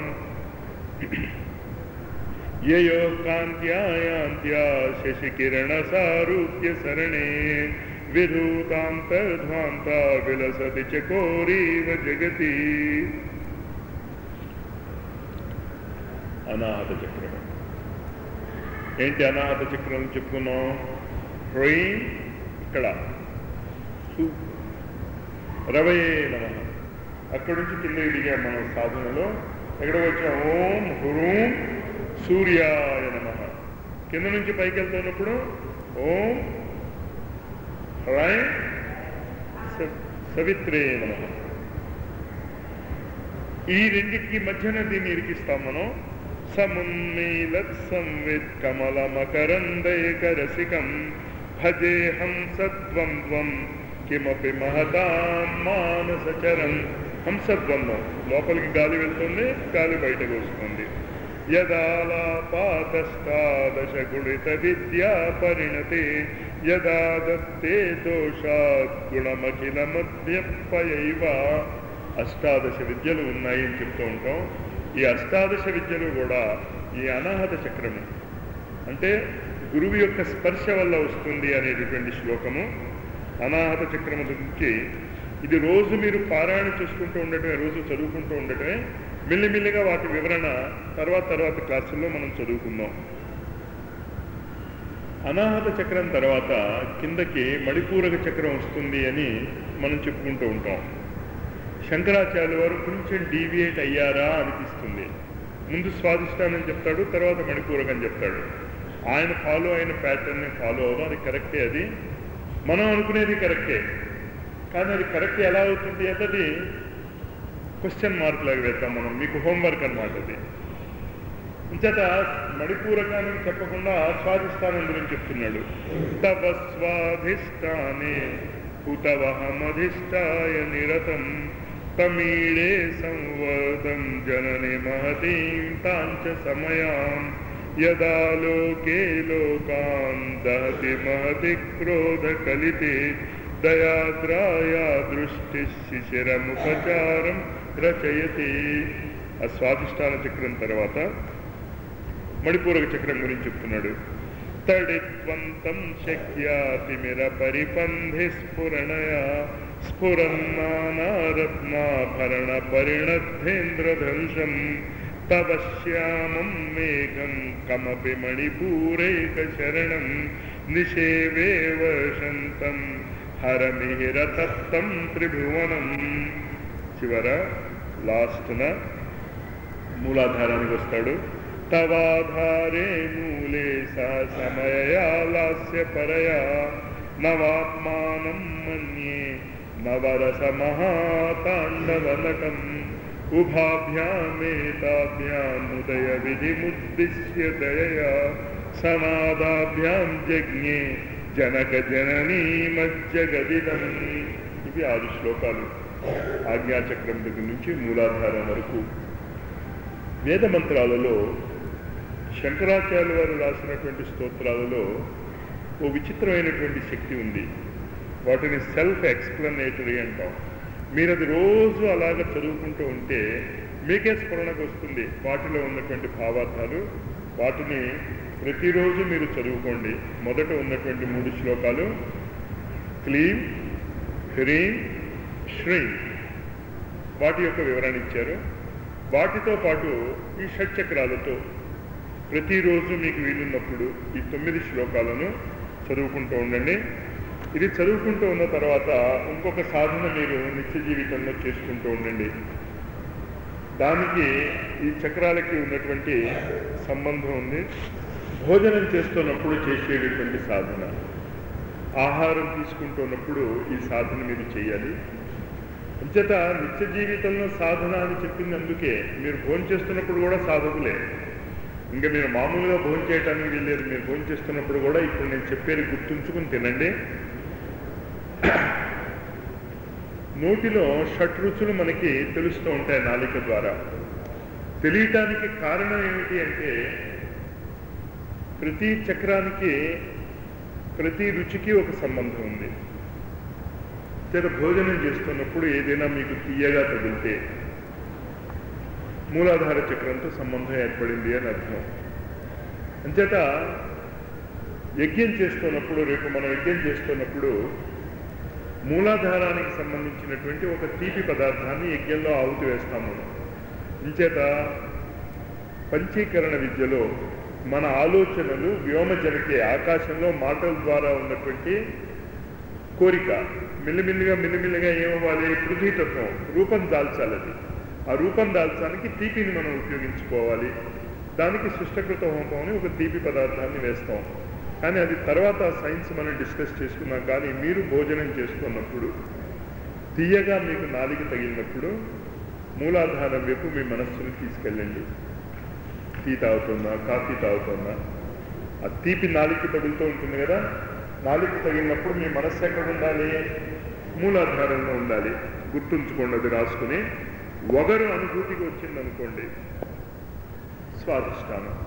యయో కాంత్యాయాంత్యా శశికిరణ సారూప్య సరణే విధూతాంతర్ధ్వాంత విలసతి చకోరీవ జగతి అనాహత చక్రం ఏంటి అనాహత చక్రం చెప్పుకున్నాం హ్రీం ఇక్కడ సు రవయే నమ అక్కడి నుంచి కిందకి దిగాం మనం సాధనలో ఎక్కడ వచ్చాం ఓం హురూం సూర్యాయ నమ కింద నుంచి పైకి వెళ్తున్నప్పుడు ఓం హ్రై స- సవిత్రే నమ ఈ రెండింటికి మధ్యన దీన్ని ఇరికిస్తాం మనం సమున్మీలత్ సంవిత్ కమల మకరందైక రసికం భజేహం సత్వం త్వం కిమపి మహతాం మానసచరం హంసద్వంద్వం లోపలికి గాలి వెళ్తుంది గాలి బయటకు వస్తుంది యదాలాపాతష్టాదశ గుణిత విద్యా పరిణతి యదా దత్తే దోషాత్ గుణమఖిల మధ్యపయైవ అష్టాదశ విద్యలు ఉన్నాయి అని చెప్తూ ఉంటాం ఈ అష్టాదశ విద్యలు కూడా ఈ అనాహత చక్రము అంటే గురువు యొక్క స్పర్శ వల్ల వస్తుంది అనేటటువంటి శ్లోకము అనాహత చక్రము గురించి ఇది రోజు మీరు పారాయణ చేసుకుంటూ ఉండటమే రోజు చదువుకుంటూ ఉండటమే మెల్లిమెల్లిగా వాటి వివరణ తర్వాత తర్వాత క్లాసుల్లో మనం చదువుకుందాం అనాహత చక్రం తర్వాత కిందకి మణిపూరక చక్రం వస్తుంది అని మనం చెప్పుకుంటూ ఉంటాం శంకరాచార్య వారు కొంచెం డీవియేట్ అయ్యారా అనిపిస్తుంది ముందు స్వాదిష్టానం చెప్తాడు తర్వాత మణిపూరకం చెప్తాడు ఆయన ఫాలో అయిన ప్యాటర్న్ని ఫాలో అవ్వడం అది కరెక్టే అది మనం అనుకునేది కరెక్టే కానీ అది కరెక్ట్ ఎలా అవుతుంది అన్నది క్వశ్చన్ మార్క్ లాగా వేస్తాం మనం మీకు హోంవర్క్ అనమాట అది ఇంచేత మణిపూరకాన్ని చెప్పకుండా స్వాధిష్టానం గురించి చెప్తున్నాడు తవ స్వాధిష్టానే హుతవహమధిష్టాయ నిరతం తమీడే సంవర్ధం జనని మహతీం తాంచ సమయాం యదా లోకే లోకాన్ దహతి మహతి క్రోధ కలితే దయాద్రాయా దృష్టి శిశిరముపచారం రచయతి ఆ స్వాధిష్టాన చక్రం తర్వాత మణిపూరక చక్రం గురించి చెప్తున్నాడు తడిత్వంతం శక్యాతిమిర పరిపంధి స్ఫురణయా స్ఫురన్నారత్నాభరణ పరిణద్ధేంద్రధనుషం తవ శ్యామం మేఘం కమపి మణిపూరైక శరణం నిషేవే వసంతం హరమిహిరతత్తం త్రిభువనం చివర లాస్ట్న మూలాధారానికి వస్తాడు తవాధారే మూలే సా సమయయా లాస్య పరయా నవాత్మానం మన్యే నవరస మహాతాండవనకం ఉభాభ్యామేతాభ్యాముదయ విధిముద్దిశ్య దయయా సమాదాభ్యాం జజ్ఞే జనక జననీ మజ్జగదిదం ఇవి ఆరు శ్లోకాలు ఆజ్ఞాచక్రం దగ్గర నుంచి మూలాధారం వరకు వేద మంత్రాలలో శంకరాచార్య వారు రాసినటువంటి స్తోత్రాలలో ఓ విచిత్రమైనటువంటి శక్తి ఉంది వాటిని సెల్ఫ్ ఎక్స్ప్లనేటరీ అంటాం మీరు అది రోజు అలాగ చదువుకుంటూ ఉంటే మీకే స్ఫురణకు వస్తుంది వాటిలో ఉన్నటువంటి భావార్థాలు వాటిని ప్రతిరోజు మీరు చదువుకోండి మొదట ఉన్నటువంటి మూడు శ్లోకాలు క్లీం హ్రీం శ్రీం వాటి యొక్క వివరణ ఇచ్చారు వాటితో పాటు ఈ షట్చక్రాలతో ప్రతిరోజు మీకు వీలున్నప్పుడు ఈ తొమ్మిది శ్లోకాలను చదువుకుంటూ ఉండండి ఇది చదువుకుంటూ ఉన్న తర్వాత ఇంకొక సాధన మీరు నిత్య జీవితంలో చేసుకుంటూ ఉండండి దానికి ఈ చక్రాలకి ఉన్నటువంటి సంబంధం ఉంది భోజనం చేస్తున్నప్పుడు చేసేటటువంటి సాధన ఆహారం తీసుకుంటున్నప్పుడు ఈ సాధన మీరు చేయాలి అంచేత నిత్య జీవితంలో సాధన అని చెప్పింది అందుకే మీరు భోజనం చేస్తున్నప్పుడు కూడా సాధకులే ఇంకా మీరు మామూలుగా భోజనం చేయడానికి వెళ్ళేది మీరు భోజనం చేస్తున్నప్పుడు కూడా ఇప్పుడు నేను చెప్పేది గుర్తుంచుకుని తినండి నోటిలో షట్ రుచులు మనకి తెలుస్తూ ఉంటాయి నాలిక ద్వారా తెలియటానికి కారణం ఏమిటి అంటే ప్రతి చక్రానికి ప్రతి రుచికి ఒక సంబంధం ఉంది చేత భోజనం చేస్తున్నప్పుడు ఏదైనా మీకు తీయగా తగిలితే మూలాధార చక్రంతో సంబంధం ఏర్పడింది అని అర్థం అంచేత యజ్ఞం చేస్తున్నప్పుడు రేపు మనం యజ్ఞం చేస్తున్నప్పుడు మూలాధారానికి సంబంధించినటువంటి ఒక తీపి పదార్థాన్ని యజ్ఞంలో ఆవుతి వేస్తాము ఇంచేత పంచీకరణ విద్యలో మన ఆలోచనలు వ్యోమజనకే ఆకాశంలో మాటల ద్వారా ఉన్నటువంటి కోరిక మిల్లిమిల్లిగా మిల్లిమిల్లిగా ఏమవ్వాలి పృథ్వీతత్వం రూపం దాల్చాలి అది ఆ రూపం దాల్చడానికి తీపిని మనం ఉపయోగించుకోవాలి దానికి సుష్టకృత హోమం అని ఒక తీపి పదార్థాన్ని వేస్తాం కానీ అది తర్వాత సైన్స్ మనం డిస్కస్ చేసుకున్నాం కానీ మీరు భోజనం చేస్తున్నప్పుడు తీయగా మీకు నాలిక తగిలినప్పుడు మూలాధారం వైపు మీ మనస్సును తీసుకెళ్ళండి టీ తాగుతుందా కాఫీ తాగుతుందా ఆ తీపి నాలికి తగులుతూ ఉంటుంది కదా నాలికి తగిలినప్పుడు మీ మనస్సు ఎక్కడ ఉండాలి మూలాధారంలో ఉండాలి గుర్తుంచుకోండి అది రాసుకుని ఒగరు అనుభూతికి వచ్చింది అనుకోండి స్వాదిష్టానం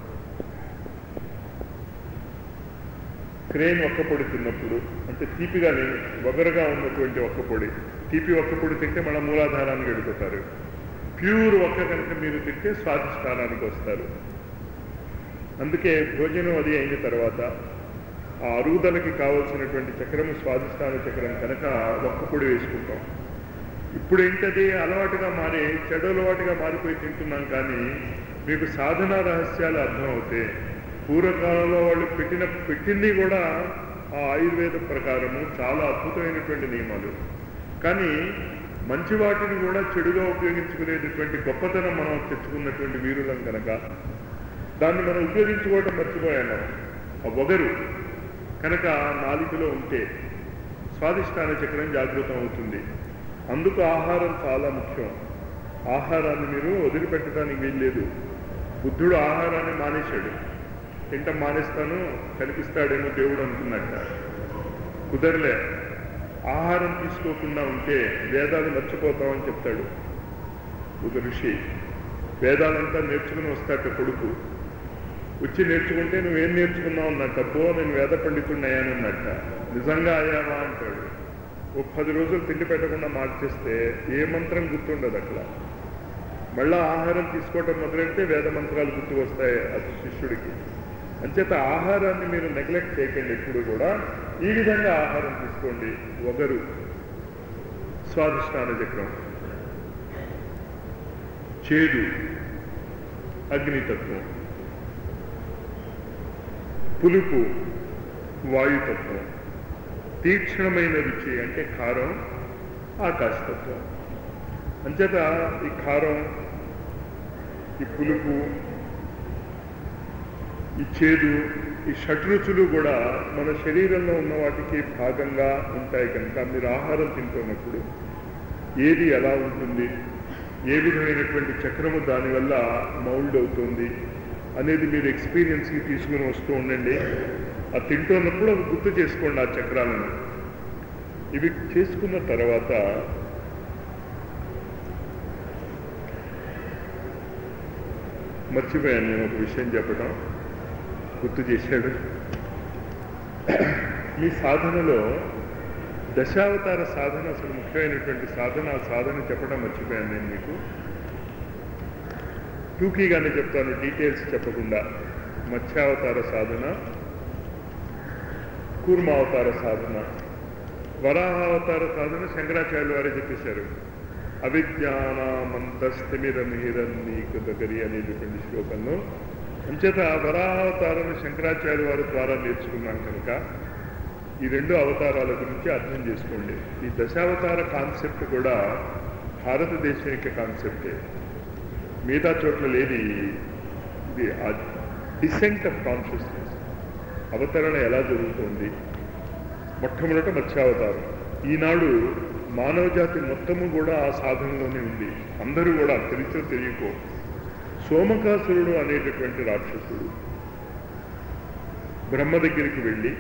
క్రేన్ ఒక్కపొడి తిన్నప్పుడు అంటే తీపిగానే ఒగరుగా ఉన్నటువంటి ఒక్కపొడి తీపి ఒక్కపొడి తింటే మన మూలాధారానికి వెళ్ళిపోతారు ప్యూర్ ఒక్క కనుక మీరు తింటే స్వాదిష్టానానికి వస్తారు అందుకే భోజనం అది అయిన తర్వాత ఆ అరుగుదలకి కావలసినటువంటి చక్రము స్వాదిష్టాన చక్రం కనుక ఒక్క పొడి వేసుకుంటాం ఇప్పుడు ఏంటది అలవాటుగా మారి చెడు అలవాటుగా మారిపోయి తింటున్నాం కానీ మీకు సాధన రహస్యాలు అర్థం అవుతాయి పూర్వకాలంలో వాళ్ళు పెట్టిన పెట్టింది కూడా ఆ ఆయుర్వేద ప్రకారము చాలా అద్భుతమైనటువంటి నియమాలు కానీ మంచి వాటిని కూడా చెడుగా ఉపయోగించుకునేటటువంటి గొప్పతనం మనం తెచ్చుకున్నటువంటి వీరులం కనుక దాన్ని మనం ఉపయోగించుకోవటం మర్చిపోయాను ఆ ఒగరు కనుక నాలుకలో ఉంటే స్వాదిష్టాన చక్రం జాగృతం అవుతుంది అందుకు ఆహారం చాలా ముఖ్యం ఆహారాన్ని మీరు వదిలిపెట్టడానికి వీల్లేదు బుద్ధుడు ఆహారాన్ని మానేశాడు తింటం మానేస్తాను కనిపిస్తాడేమో దేవుడు అనుకున్నట్ట కుదరలే ఆహారం తీసుకోకుండా ఉంటే వేదాలు మర్చిపోతామని చెప్తాడు ఒక ఋషి వేదాలంతా నేర్చుకుని వస్తాట కొడుకు వచ్చి నేర్చుకుంటే నువ్వేం నేర్చుకున్నావు అన్నట్ట పో నేను వేద పండితుడినయ్యాను అన్నట్ట నిజంగా అయ్యావా అంటాడు ఒక పది రోజులు తిండి పెట్టకుండా మార్చేస్తే ఏ మంత్రం గుర్తుండదు అట్లా మళ్ళా ఆహారం తీసుకోవటం మొదలెడితే వేద మంత్రాలు గుర్తు వస్తాయి అతి శిష్యుడికి అంచేత ఆహారాన్ని మీరు నెగ్లెక్ట్ చేయకండి ఎప్పుడు కూడా ఈ విధంగా ఆహారం తీసుకోండి ఒకరు స్వాదిష్టాన చక్రం చేదు అగ్నితత్వం పులుపు వాయుతత్వం తీక్షణమైన రుచి అంటే కారం ఆకాశతత్వం అంచేత ఈ కారం ఈ పులుపు ఈ చేదు ఈ షడ్రుచులు కూడా మన శరీరంలో ఉన్న వాటికి భాగంగా ఉంటాయి కనుక మీరు ఆహారం తింటున్నప్పుడు ఏది ఎలా ఉంటుంది ఏ విధమైనటువంటి చక్రము దానివల్ల మౌల్డ్ అవుతుంది అనేది మీరు ఎక్స్పీరియన్స్కి తీసుకుని వస్తూ ఉండండి ఆ తింటున్నప్పుడు అవి గుర్తు చేసుకోండి ఆ చక్రాలను ఇవి చేసుకున్న తర్వాత మర్చిపోయాను నేను ఒక విషయం చెప్పడం గుర్తు చేశాడు మీ సాధనలో దశావతార సాధన అసలు ముఖ్యమైనటువంటి సాధన ఆ సాధన చెప్పడం మర్చిపోయాను నేను మీకు టూకీగానే చెప్తాను డీటెయిల్స్ చెప్పకుండా మత్స్యావతార సాధన కూర్మావతార సాధన వరాహావతార సాధన శంకరాచార్యులు వారే చెప్పేశారు అవిజ్ఞానమంతస్థిమిరమిహిరన్నీకృతకరి అనేటువంటి శ్లోకంలో అంచేత వరాహావతారం శంకరాచార్య వారి ద్వారా నేర్చుకున్నాం కనుక ఈ రెండు అవతారాల గురించి అర్థం చేసుకోండి ఈ దశావతార కాన్సెప్ట్ కూడా భారతదేశం యొక్క కాన్సెప్టే మిగతా చోట్ల లేది ఇది డిసెంట్ ఆఫ్ కాన్షియస్నెస్ అవతరణ ఎలా జరుగుతుంది మొట్టమొదట మత్స్యావతారం ఈనాడు మానవ జాతి మొత్తము కూడా ఆ సాధనలోనే ఉంది అందరూ కూడా తెలిసో తెలియకో సోమకాసురుడు అనేటటువంటి రాక్షసుడు బ్రహ్మ దగ్గరికి వెళ్ళి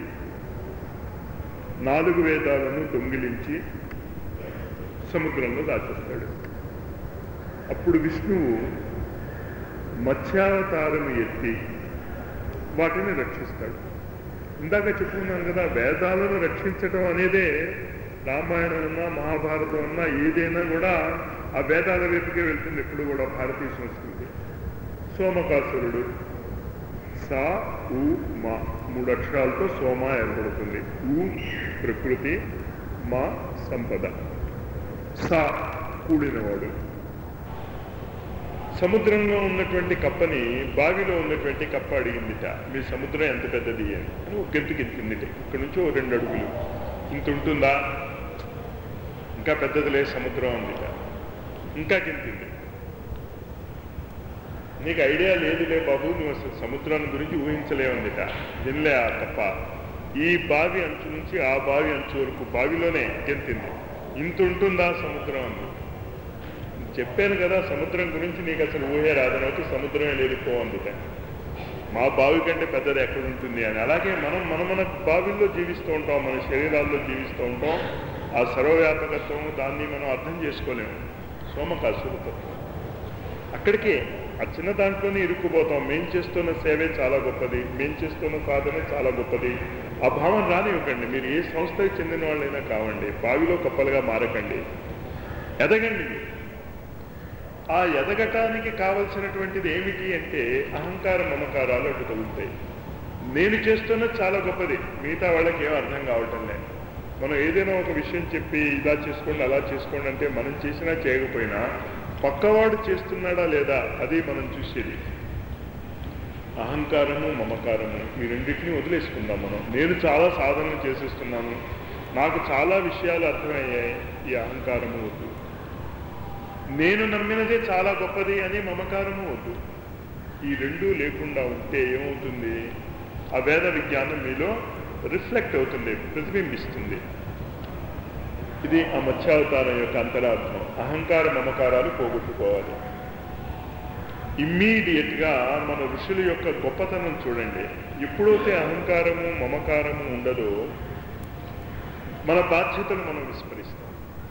నాలుగు వేదాలను దొంగిలించి సముద్రంలో దాచేస్తాడు అప్పుడు విష్ణువు మత్స్యావతారము ఎత్తి వాటిని రక్షిస్తాడు ఇందాక చెప్పుకున్నాను కదా వేదాలను రక్షించటం అనేదే రామాయణం ఉన్నా మహాభారతం ఉన్నా ఏదైనా కూడా ఆ వేదాల వైపుకే వెళ్తుంది ఎప్పుడు కూడా భారతీయ సంస్కృతి సోమకాసురుడు సా ఉ మా మూడు అక్షరాలతో సోమ ఏర్పడుతుంది ఉ ప్రకృతి మా సంపద సా కూడినవాడు సముద్రంలో ఉన్నటువంటి కప్పని బావిలో ఉన్నటువంటి కప్ప అడిగిందిట మీ సముద్రం ఎంత పెద్దది అని అని ఒక గెంతు గెంతిందిట ఇక్కడ నుంచి ఓ రెండు అడుగులు ఇంత ఉంటుందా ఇంకా పెద్దదిలే సముద్రం అందిట ఇంకా గెంతింది నీకు ఐడియా లేదులే బాబు నువ్వు అసలు సముద్రాన్ని గురించి ఊహించలేవందిట వినలే ఆ తప్ప ఈ బావి అంచు నుంచి ఆ బావి అంచు వరకు బావిలోనే గెంతింది ఇంత ఉంటుందా సముద్రం అంది చెప్పాను కదా సముద్రం గురించి నీకు అసలు ఊహే రాదనవుతూ సముద్రమే లేదుకో అందుట మా బావి కంటే పెద్దది ఎక్కడ ఉంటుంది అని అలాగే మనం మన మన బావిల్లో జీవిస్తూ ఉంటాం మన శరీరాల్లో జీవిస్తూ ఉంటాం ఆ సర్వవ్యాపకత్వం దాన్ని మనం అర్థం చేసుకోలేము సోమకాసురతత్వం అక్కడికే ఆ చిన్న దాంట్లోనే ఇరుక్కుపోతాం మేం చేస్తున్న సేవే చాలా గొప్పది మేం చేస్తున్న సాధనే చాలా గొప్పది ఆ భావన రానివ్వకండి మీరు ఏ సంస్థకి చెందిన వాళ్ళైనా కావండి బావిలో కప్పలుగా మారకండి ఎదగండి మీరు. ఆ ఎదగటానికి కావలసినటువంటిది ఏమిటి అంటే అహంకార మమకారాలు అటు తగులుతాయి నేను చేస్తున్నది చాలా గొప్పది మిగతా వాళ్ళకి ఏం అర్థం కావటం లేదు మనం ఏదైనా ఒక విషయం చెప్పి ఇలా చేసుకోండి అలా చేసుకోండి అంటే మనం చేసినా చేయకపోయినా పక్కవాడు చేస్తున్నాడా లేదా అది మనం చూసేది అహంకారము మమకారము ఈ రెండింటిని వదిలేసుకుందాం మనం నేను చాలా సాధనలు చేసేస్తున్నాను నాకు చాలా విషయాలు అర్థమయ్యాయి ఈ అహంకారము వద్దు నేను నమ్మినదే చాలా గొప్పది అని మమకారము వద్దు ఈ రెండూ లేకుండా ఉంటే ఏమవుతుంది ఆ వేద విజ్ఞానం మీలో రిఫ్లెక్ట్ అవుతుంది ప్రతిబింబిస్తుంది ఇది ఆ మత్స్యావతారం యొక్క అంతరార్థం అహంకార మమకారాలు పోగొట్టుకోవాలి ఇమ్మీడియట్గా మన ఋషుల యొక్క గొప్పతనం చూడండి ఎప్పుడైతే అహంకారము మమకారము ఉండదో మన బాధ్యతలు మనం విస్మరిస్తాం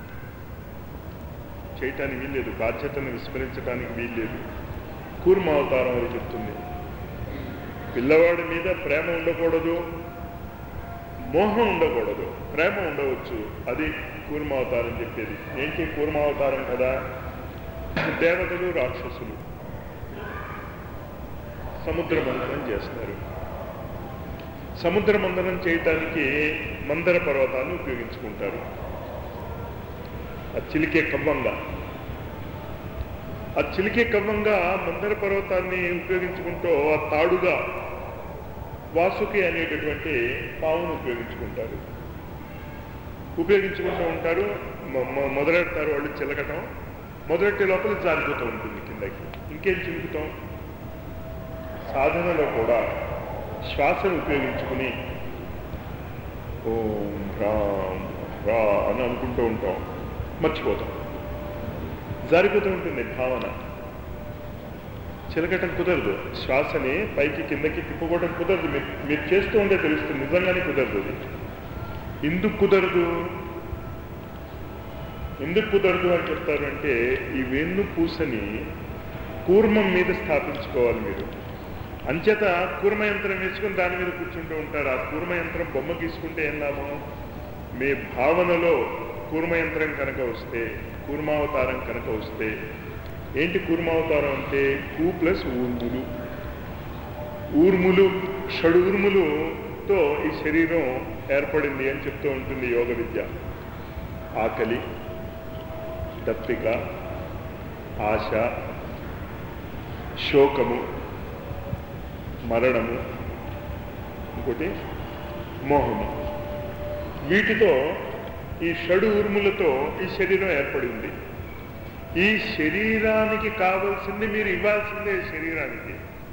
చేయటానికి వీల్లేదు బాధ్యతను విస్మరించడానికి వీల్లేదు కూర్మ అవతారం అని చెప్తుంది పిల్లవాడి మీద ప్రేమ ఉండకూడదు మోహం ఉండకూడదు ప్రేమ ఉండవచ్చు అది కూర్మావతారం చెప్పేది ఏంటి కూర్మావతారం కదా దేవతలు రాక్షసులు సముద్ర మంథనం చేస్తారు సముద్ర మంథనం చేయటానికి మందర పర్వతాన్ని ఉపయోగించుకుంటారు ఆ చిలికే కవ్వంగా ఆ చిలికే కవ్వంగా మందర పర్వతాన్ని ఉపయోగించుకుంటూ ఆ తాడుగా వాసుకి అనేటటువంటి పావును ఉపయోగించుకుంటారు ఉపయోగించుకుంటూ ఉంటారు మొ- మొ- మొదలెడతారు వాళ్ళు చిలకటం మొదలెట్టే లోపల జారిపోతూ ఉంటుంది కిందకి ఇంకేం చిలుకుతాం సాధనలో కూడా శ్వాసను ఉపయోగించుకుని ఓం రామ్ రా అని అనుకుంటూ ఉంటాం మర్చిపోతాం జారిపోతూ ఉంటుంది భావన చిలకటం కుదరదు శ్వాసని పైకి కిందకి తిప్పుకోవడం కుదరదు మీరు మీరు చేస్తూ ఉంటే తెలుస్తుంది నిజంగానే కుదరదు అది ఎందుకు కుదరదు ఎందుకు కుదరదు అని చెప్తారు అంటే ఈ వెన్ను పూసని కూర్మం మీద స్థాపించుకోవాలి మీరు అంచేత కూర్మ యంత్రం వేసుకుని దాని మీద కూర్చుంటూ ఉంటారు ఆ కూర్మ యంత్రం బొమ్మ గీసుకుంటే ఏం లాభం మీ భావనలో కూర్మ యంత్రం కనుక వస్తే కూర్మావతారం కనుక వస్తే ఏంటి కూర్మావతారం అంటే కూ ప్లస్ ఊర్ములు ఊర్ములు షడూర్ములుతో ఈ శరీరం ఏర్పడింది అని చెప్తూ ఉంటుంది యోగ విద్య ఆకలి దప్పిక ఆశ శోకము మరణము ఇంకోటి మోహము వీటితో ఈ షడు ఊర్ములతో ఈ శరీరం ఏర్పడింది ఈ శరీరానికి కావలసింది మీరు ఇవ్వాల్సిందే శరీరానికి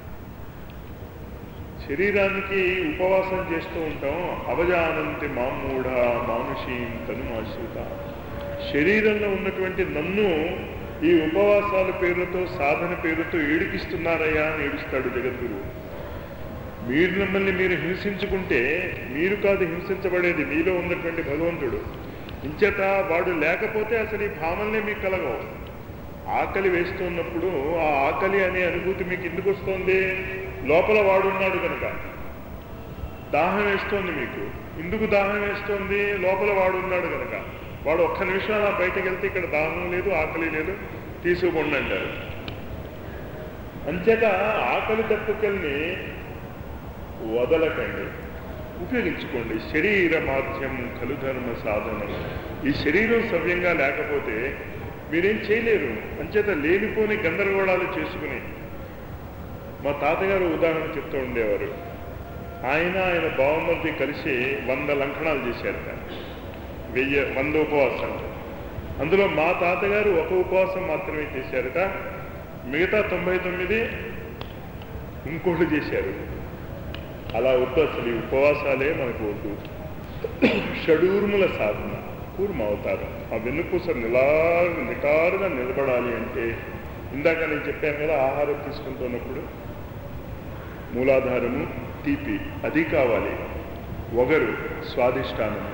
శరీరానికి ఉపవాసం చేస్తూ ఉంటాం అవజానంతి మామూఢ మానుషీం తనుమాశ్రిత శరీరంలో ఉన్నటువంటి నన్ను ఈ ఉపవాసాల పేరుతో సాధన పేరుతో ఏడిపిస్తున్నారయ్యా అని ఏడుస్తాడు జగద్గురు మీరు మిమ్మల్ని మీరు హింసించుకుంటే మీరు కాదు హింసించబడేది మీలో ఉన్నటువంటి భగవంతుడు ఇంచేత వాడు లేకపోతే అసలు ఈ భావనలే మీకు కలగవు ఆకలి వేస్తున్నప్పుడు ఆ ఆకలి అనే అనుభూతి మీకు ఎందుకు వస్తుంది లోపల వాడున్నాడు కనుక దాహం వేస్తోంది మీకు ఎందుకు దాహం వేస్తోంది లోపల వాడు ఉన్నాడు కనుక వాడు ఒక్క నిమిషం అలా బయటకు వెళ్తే ఇక్కడ దాహం లేదు ఆకలి లేదు తీసుకుపోండి అంటారు అంచేత ఆకలి దప్పుకల్ని వదలకండి ఉపయోగించుకోండి శరీర మాధ్యం కలు ధర్మ సాధనం ఈ శరీరం సవ్యంగా లేకపోతే మీరేం చేయలేరు అంచేత లేనిపోని గందరగోళాలు చేసుకుని మా తాతగారు ఉదాహరణ చెప్తూ ఉండేవారు ఆయన ఆయన బావమర్ది కలిసి వంద లంకణాలు చేశారట వెయ్యి వంద ఉపవాసాలు అందులో మా తాతగారు ఒక ఉపవాసం మాత్రమే చేశారట మిగతా తొంభై తొమ్మిది ఇంకోటి చేశారు అలా వద్దు అసలు ఈ ఉపవాసాలే మనకు వద్దు షడూర్ముల సాధన కూర్మ అవతారం ఆ వెన్నుపూస నిలా నిటారుగా నిలబడాలి అంటే ఇందాక నేను చెప్పాను కదా ఆహారం తీసుకుంటున్నప్పుడు మూలాధారము తీపి అది కావాలి ఒగరు స్వాదిష్టానము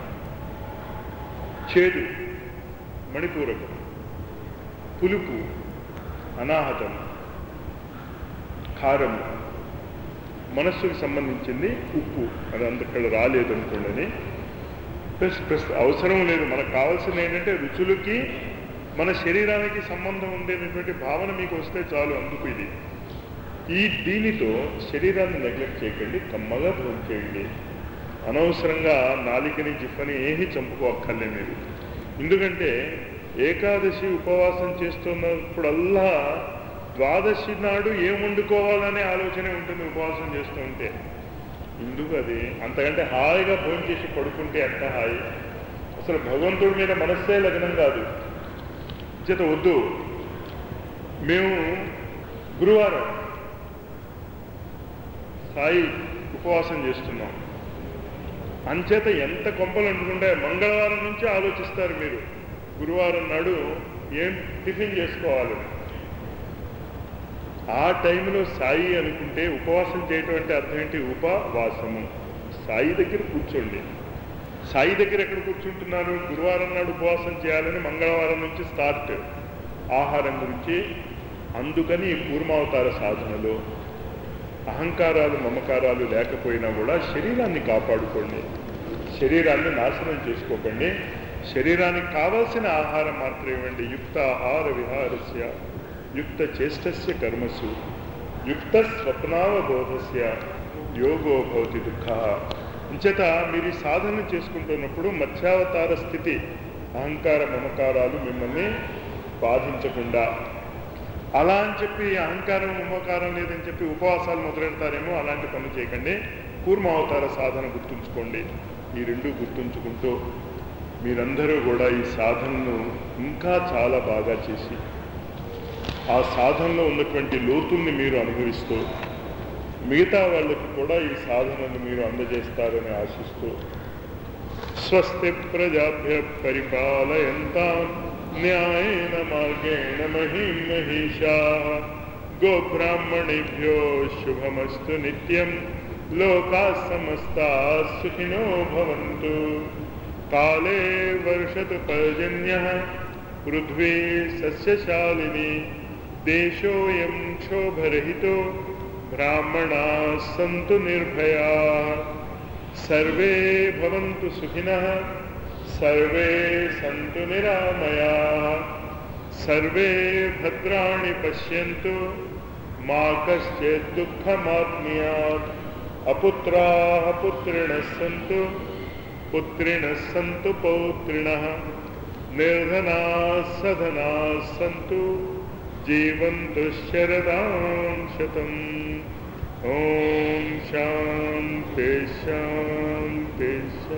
చేదు మణిపూరకం పులుపు అనాహతం కారము మనస్సుకు సంబంధించింది ఉప్పు అది అందుక్కడ రాలేదు అనుకోండి ప్లస్ ప్లస్ అవసరం లేదు మనకు కావాల్సింది ఏంటంటే రుచులకి మన శరీరానికి సంబంధం ఉండేటటువంటి భావన మీకు వస్తే చాలు అందుకు ఇది ఈ దీనితో శరీరాన్ని నెగ్లెక్ట్ చేయకండి కమ్మగా భోజనం చేయండి అనవసరంగా నాలికని జిఫ్ఫని ఏమీ చంపుకోక్కర్లే మీరు ఎందుకంటే ఏకాదశి ఉపవాసం చేస్తున్నప్పుడల్లా ద్వాదశి నాడు ఏం వండుకోవాలనే ఆలోచనే ఉంటుంది ఉపవాసం చేస్తూ ఉంటే ఎందుకు అది అంతకంటే హాయిగా భోజనం చేసి పడుకుంటే ఎంత హాయి అసలు భగవంతుడి మీద మనస్సే లగ్నం కాదు చేత వద్దు మేము గురువారం సాయి ఉపవాసం చేస్తున్నాం అంచేత ఎంత కొంపలు అంటుకుంటే మంగళవారం నుంచి ఆలోచిస్తారు మీరు గురువారం నాడు ఏం టిఫిన్ చేసుకోవాలి ఆ టైంలో సాయి అనుకుంటే ఉపవాసం చేయటం అంటే అర్థం ఏంటి ఉపవాసము సాయి దగ్గర కూర్చోండి సాయి దగ్గర ఎక్కడ కూర్చుంటున్నారు గురువారం నాడు ఉపవాసం చేయాలని మంగళవారం నుంచి స్టార్ట్ ఆహారం గురించి అందుకని ఈ కూర్మావతార సాధనలో అహంకారాలు మమకారాలు లేకపోయినా కూడా శరీరాన్ని కాపాడుకోండి శరీరాన్ని నాశనం చేసుకోకండి శరీరానికి కావాల్సిన ఆహారం మాత్రం ఇవ్వండి యుక్త ఆహార విహారస్య యుక్త చేష్టస్య కర్మసు యుక్త స్వప్నావబోధస్య యోగో భవతి దుఃఖ అంచేత మీరు ఈ సాధన చేసుకుంటున్నప్పుడు మధ్యావతార స్థితి అహంకార మమకారాలు మిమ్మల్ని బాధించకుండా అలా అని చెప్పి అహంకారం మమకారం లేదని చెప్పి ఉపవాసాలు మొదలెడతారేమో అలాంటి పనులు చేయకండి కూర్మావతార సాధన గుర్తుంచుకోండి ఈ రెండు గుర్తుంచుకుంటూ మీరందరూ కూడా ఈ సాధనను ఇంకా చాలా బాగా చేసి ఆ సాధనలో ఉన్నటువంటి లోతుల్ని మీరు అనుభవిస్తూ మిగతా వాళ్ళకి కూడా ఈ సాధనను మీరు అందజేస్తారని ఆశిస్తూ స్వస్తి ప్రజాభ్య పరిపాలయంతాం న్యాయేన మార్గేణ మహిం మహిషా గోబ్రాహ్మణేభ్యో శుభమస్తు నిత్యం లోకా సమస్తా సుఖినో భవంతు కాలే వర్షతు పర్జన్య పృథ్వీ సస్యశాలిని దేశోయం క్షోభరహితో బ్రాహ్మణా సంతు నిర్భయా సర్వే భవంతు సుఖినః సర్వే సంతు నిరామయా సర్వే భద్రాణి పశ్యంతు మా కశ్చిత్ దుఃఖమాప్నుయాత్ అపుత్రాः పుత్రిణः సంతు పుత్రిణः సంతు పౌత్రిణः నిర్ధనాः సధనాः సంతు జీవంతు శరదాం శతం ఓం శాంతి శాంతి శాంతి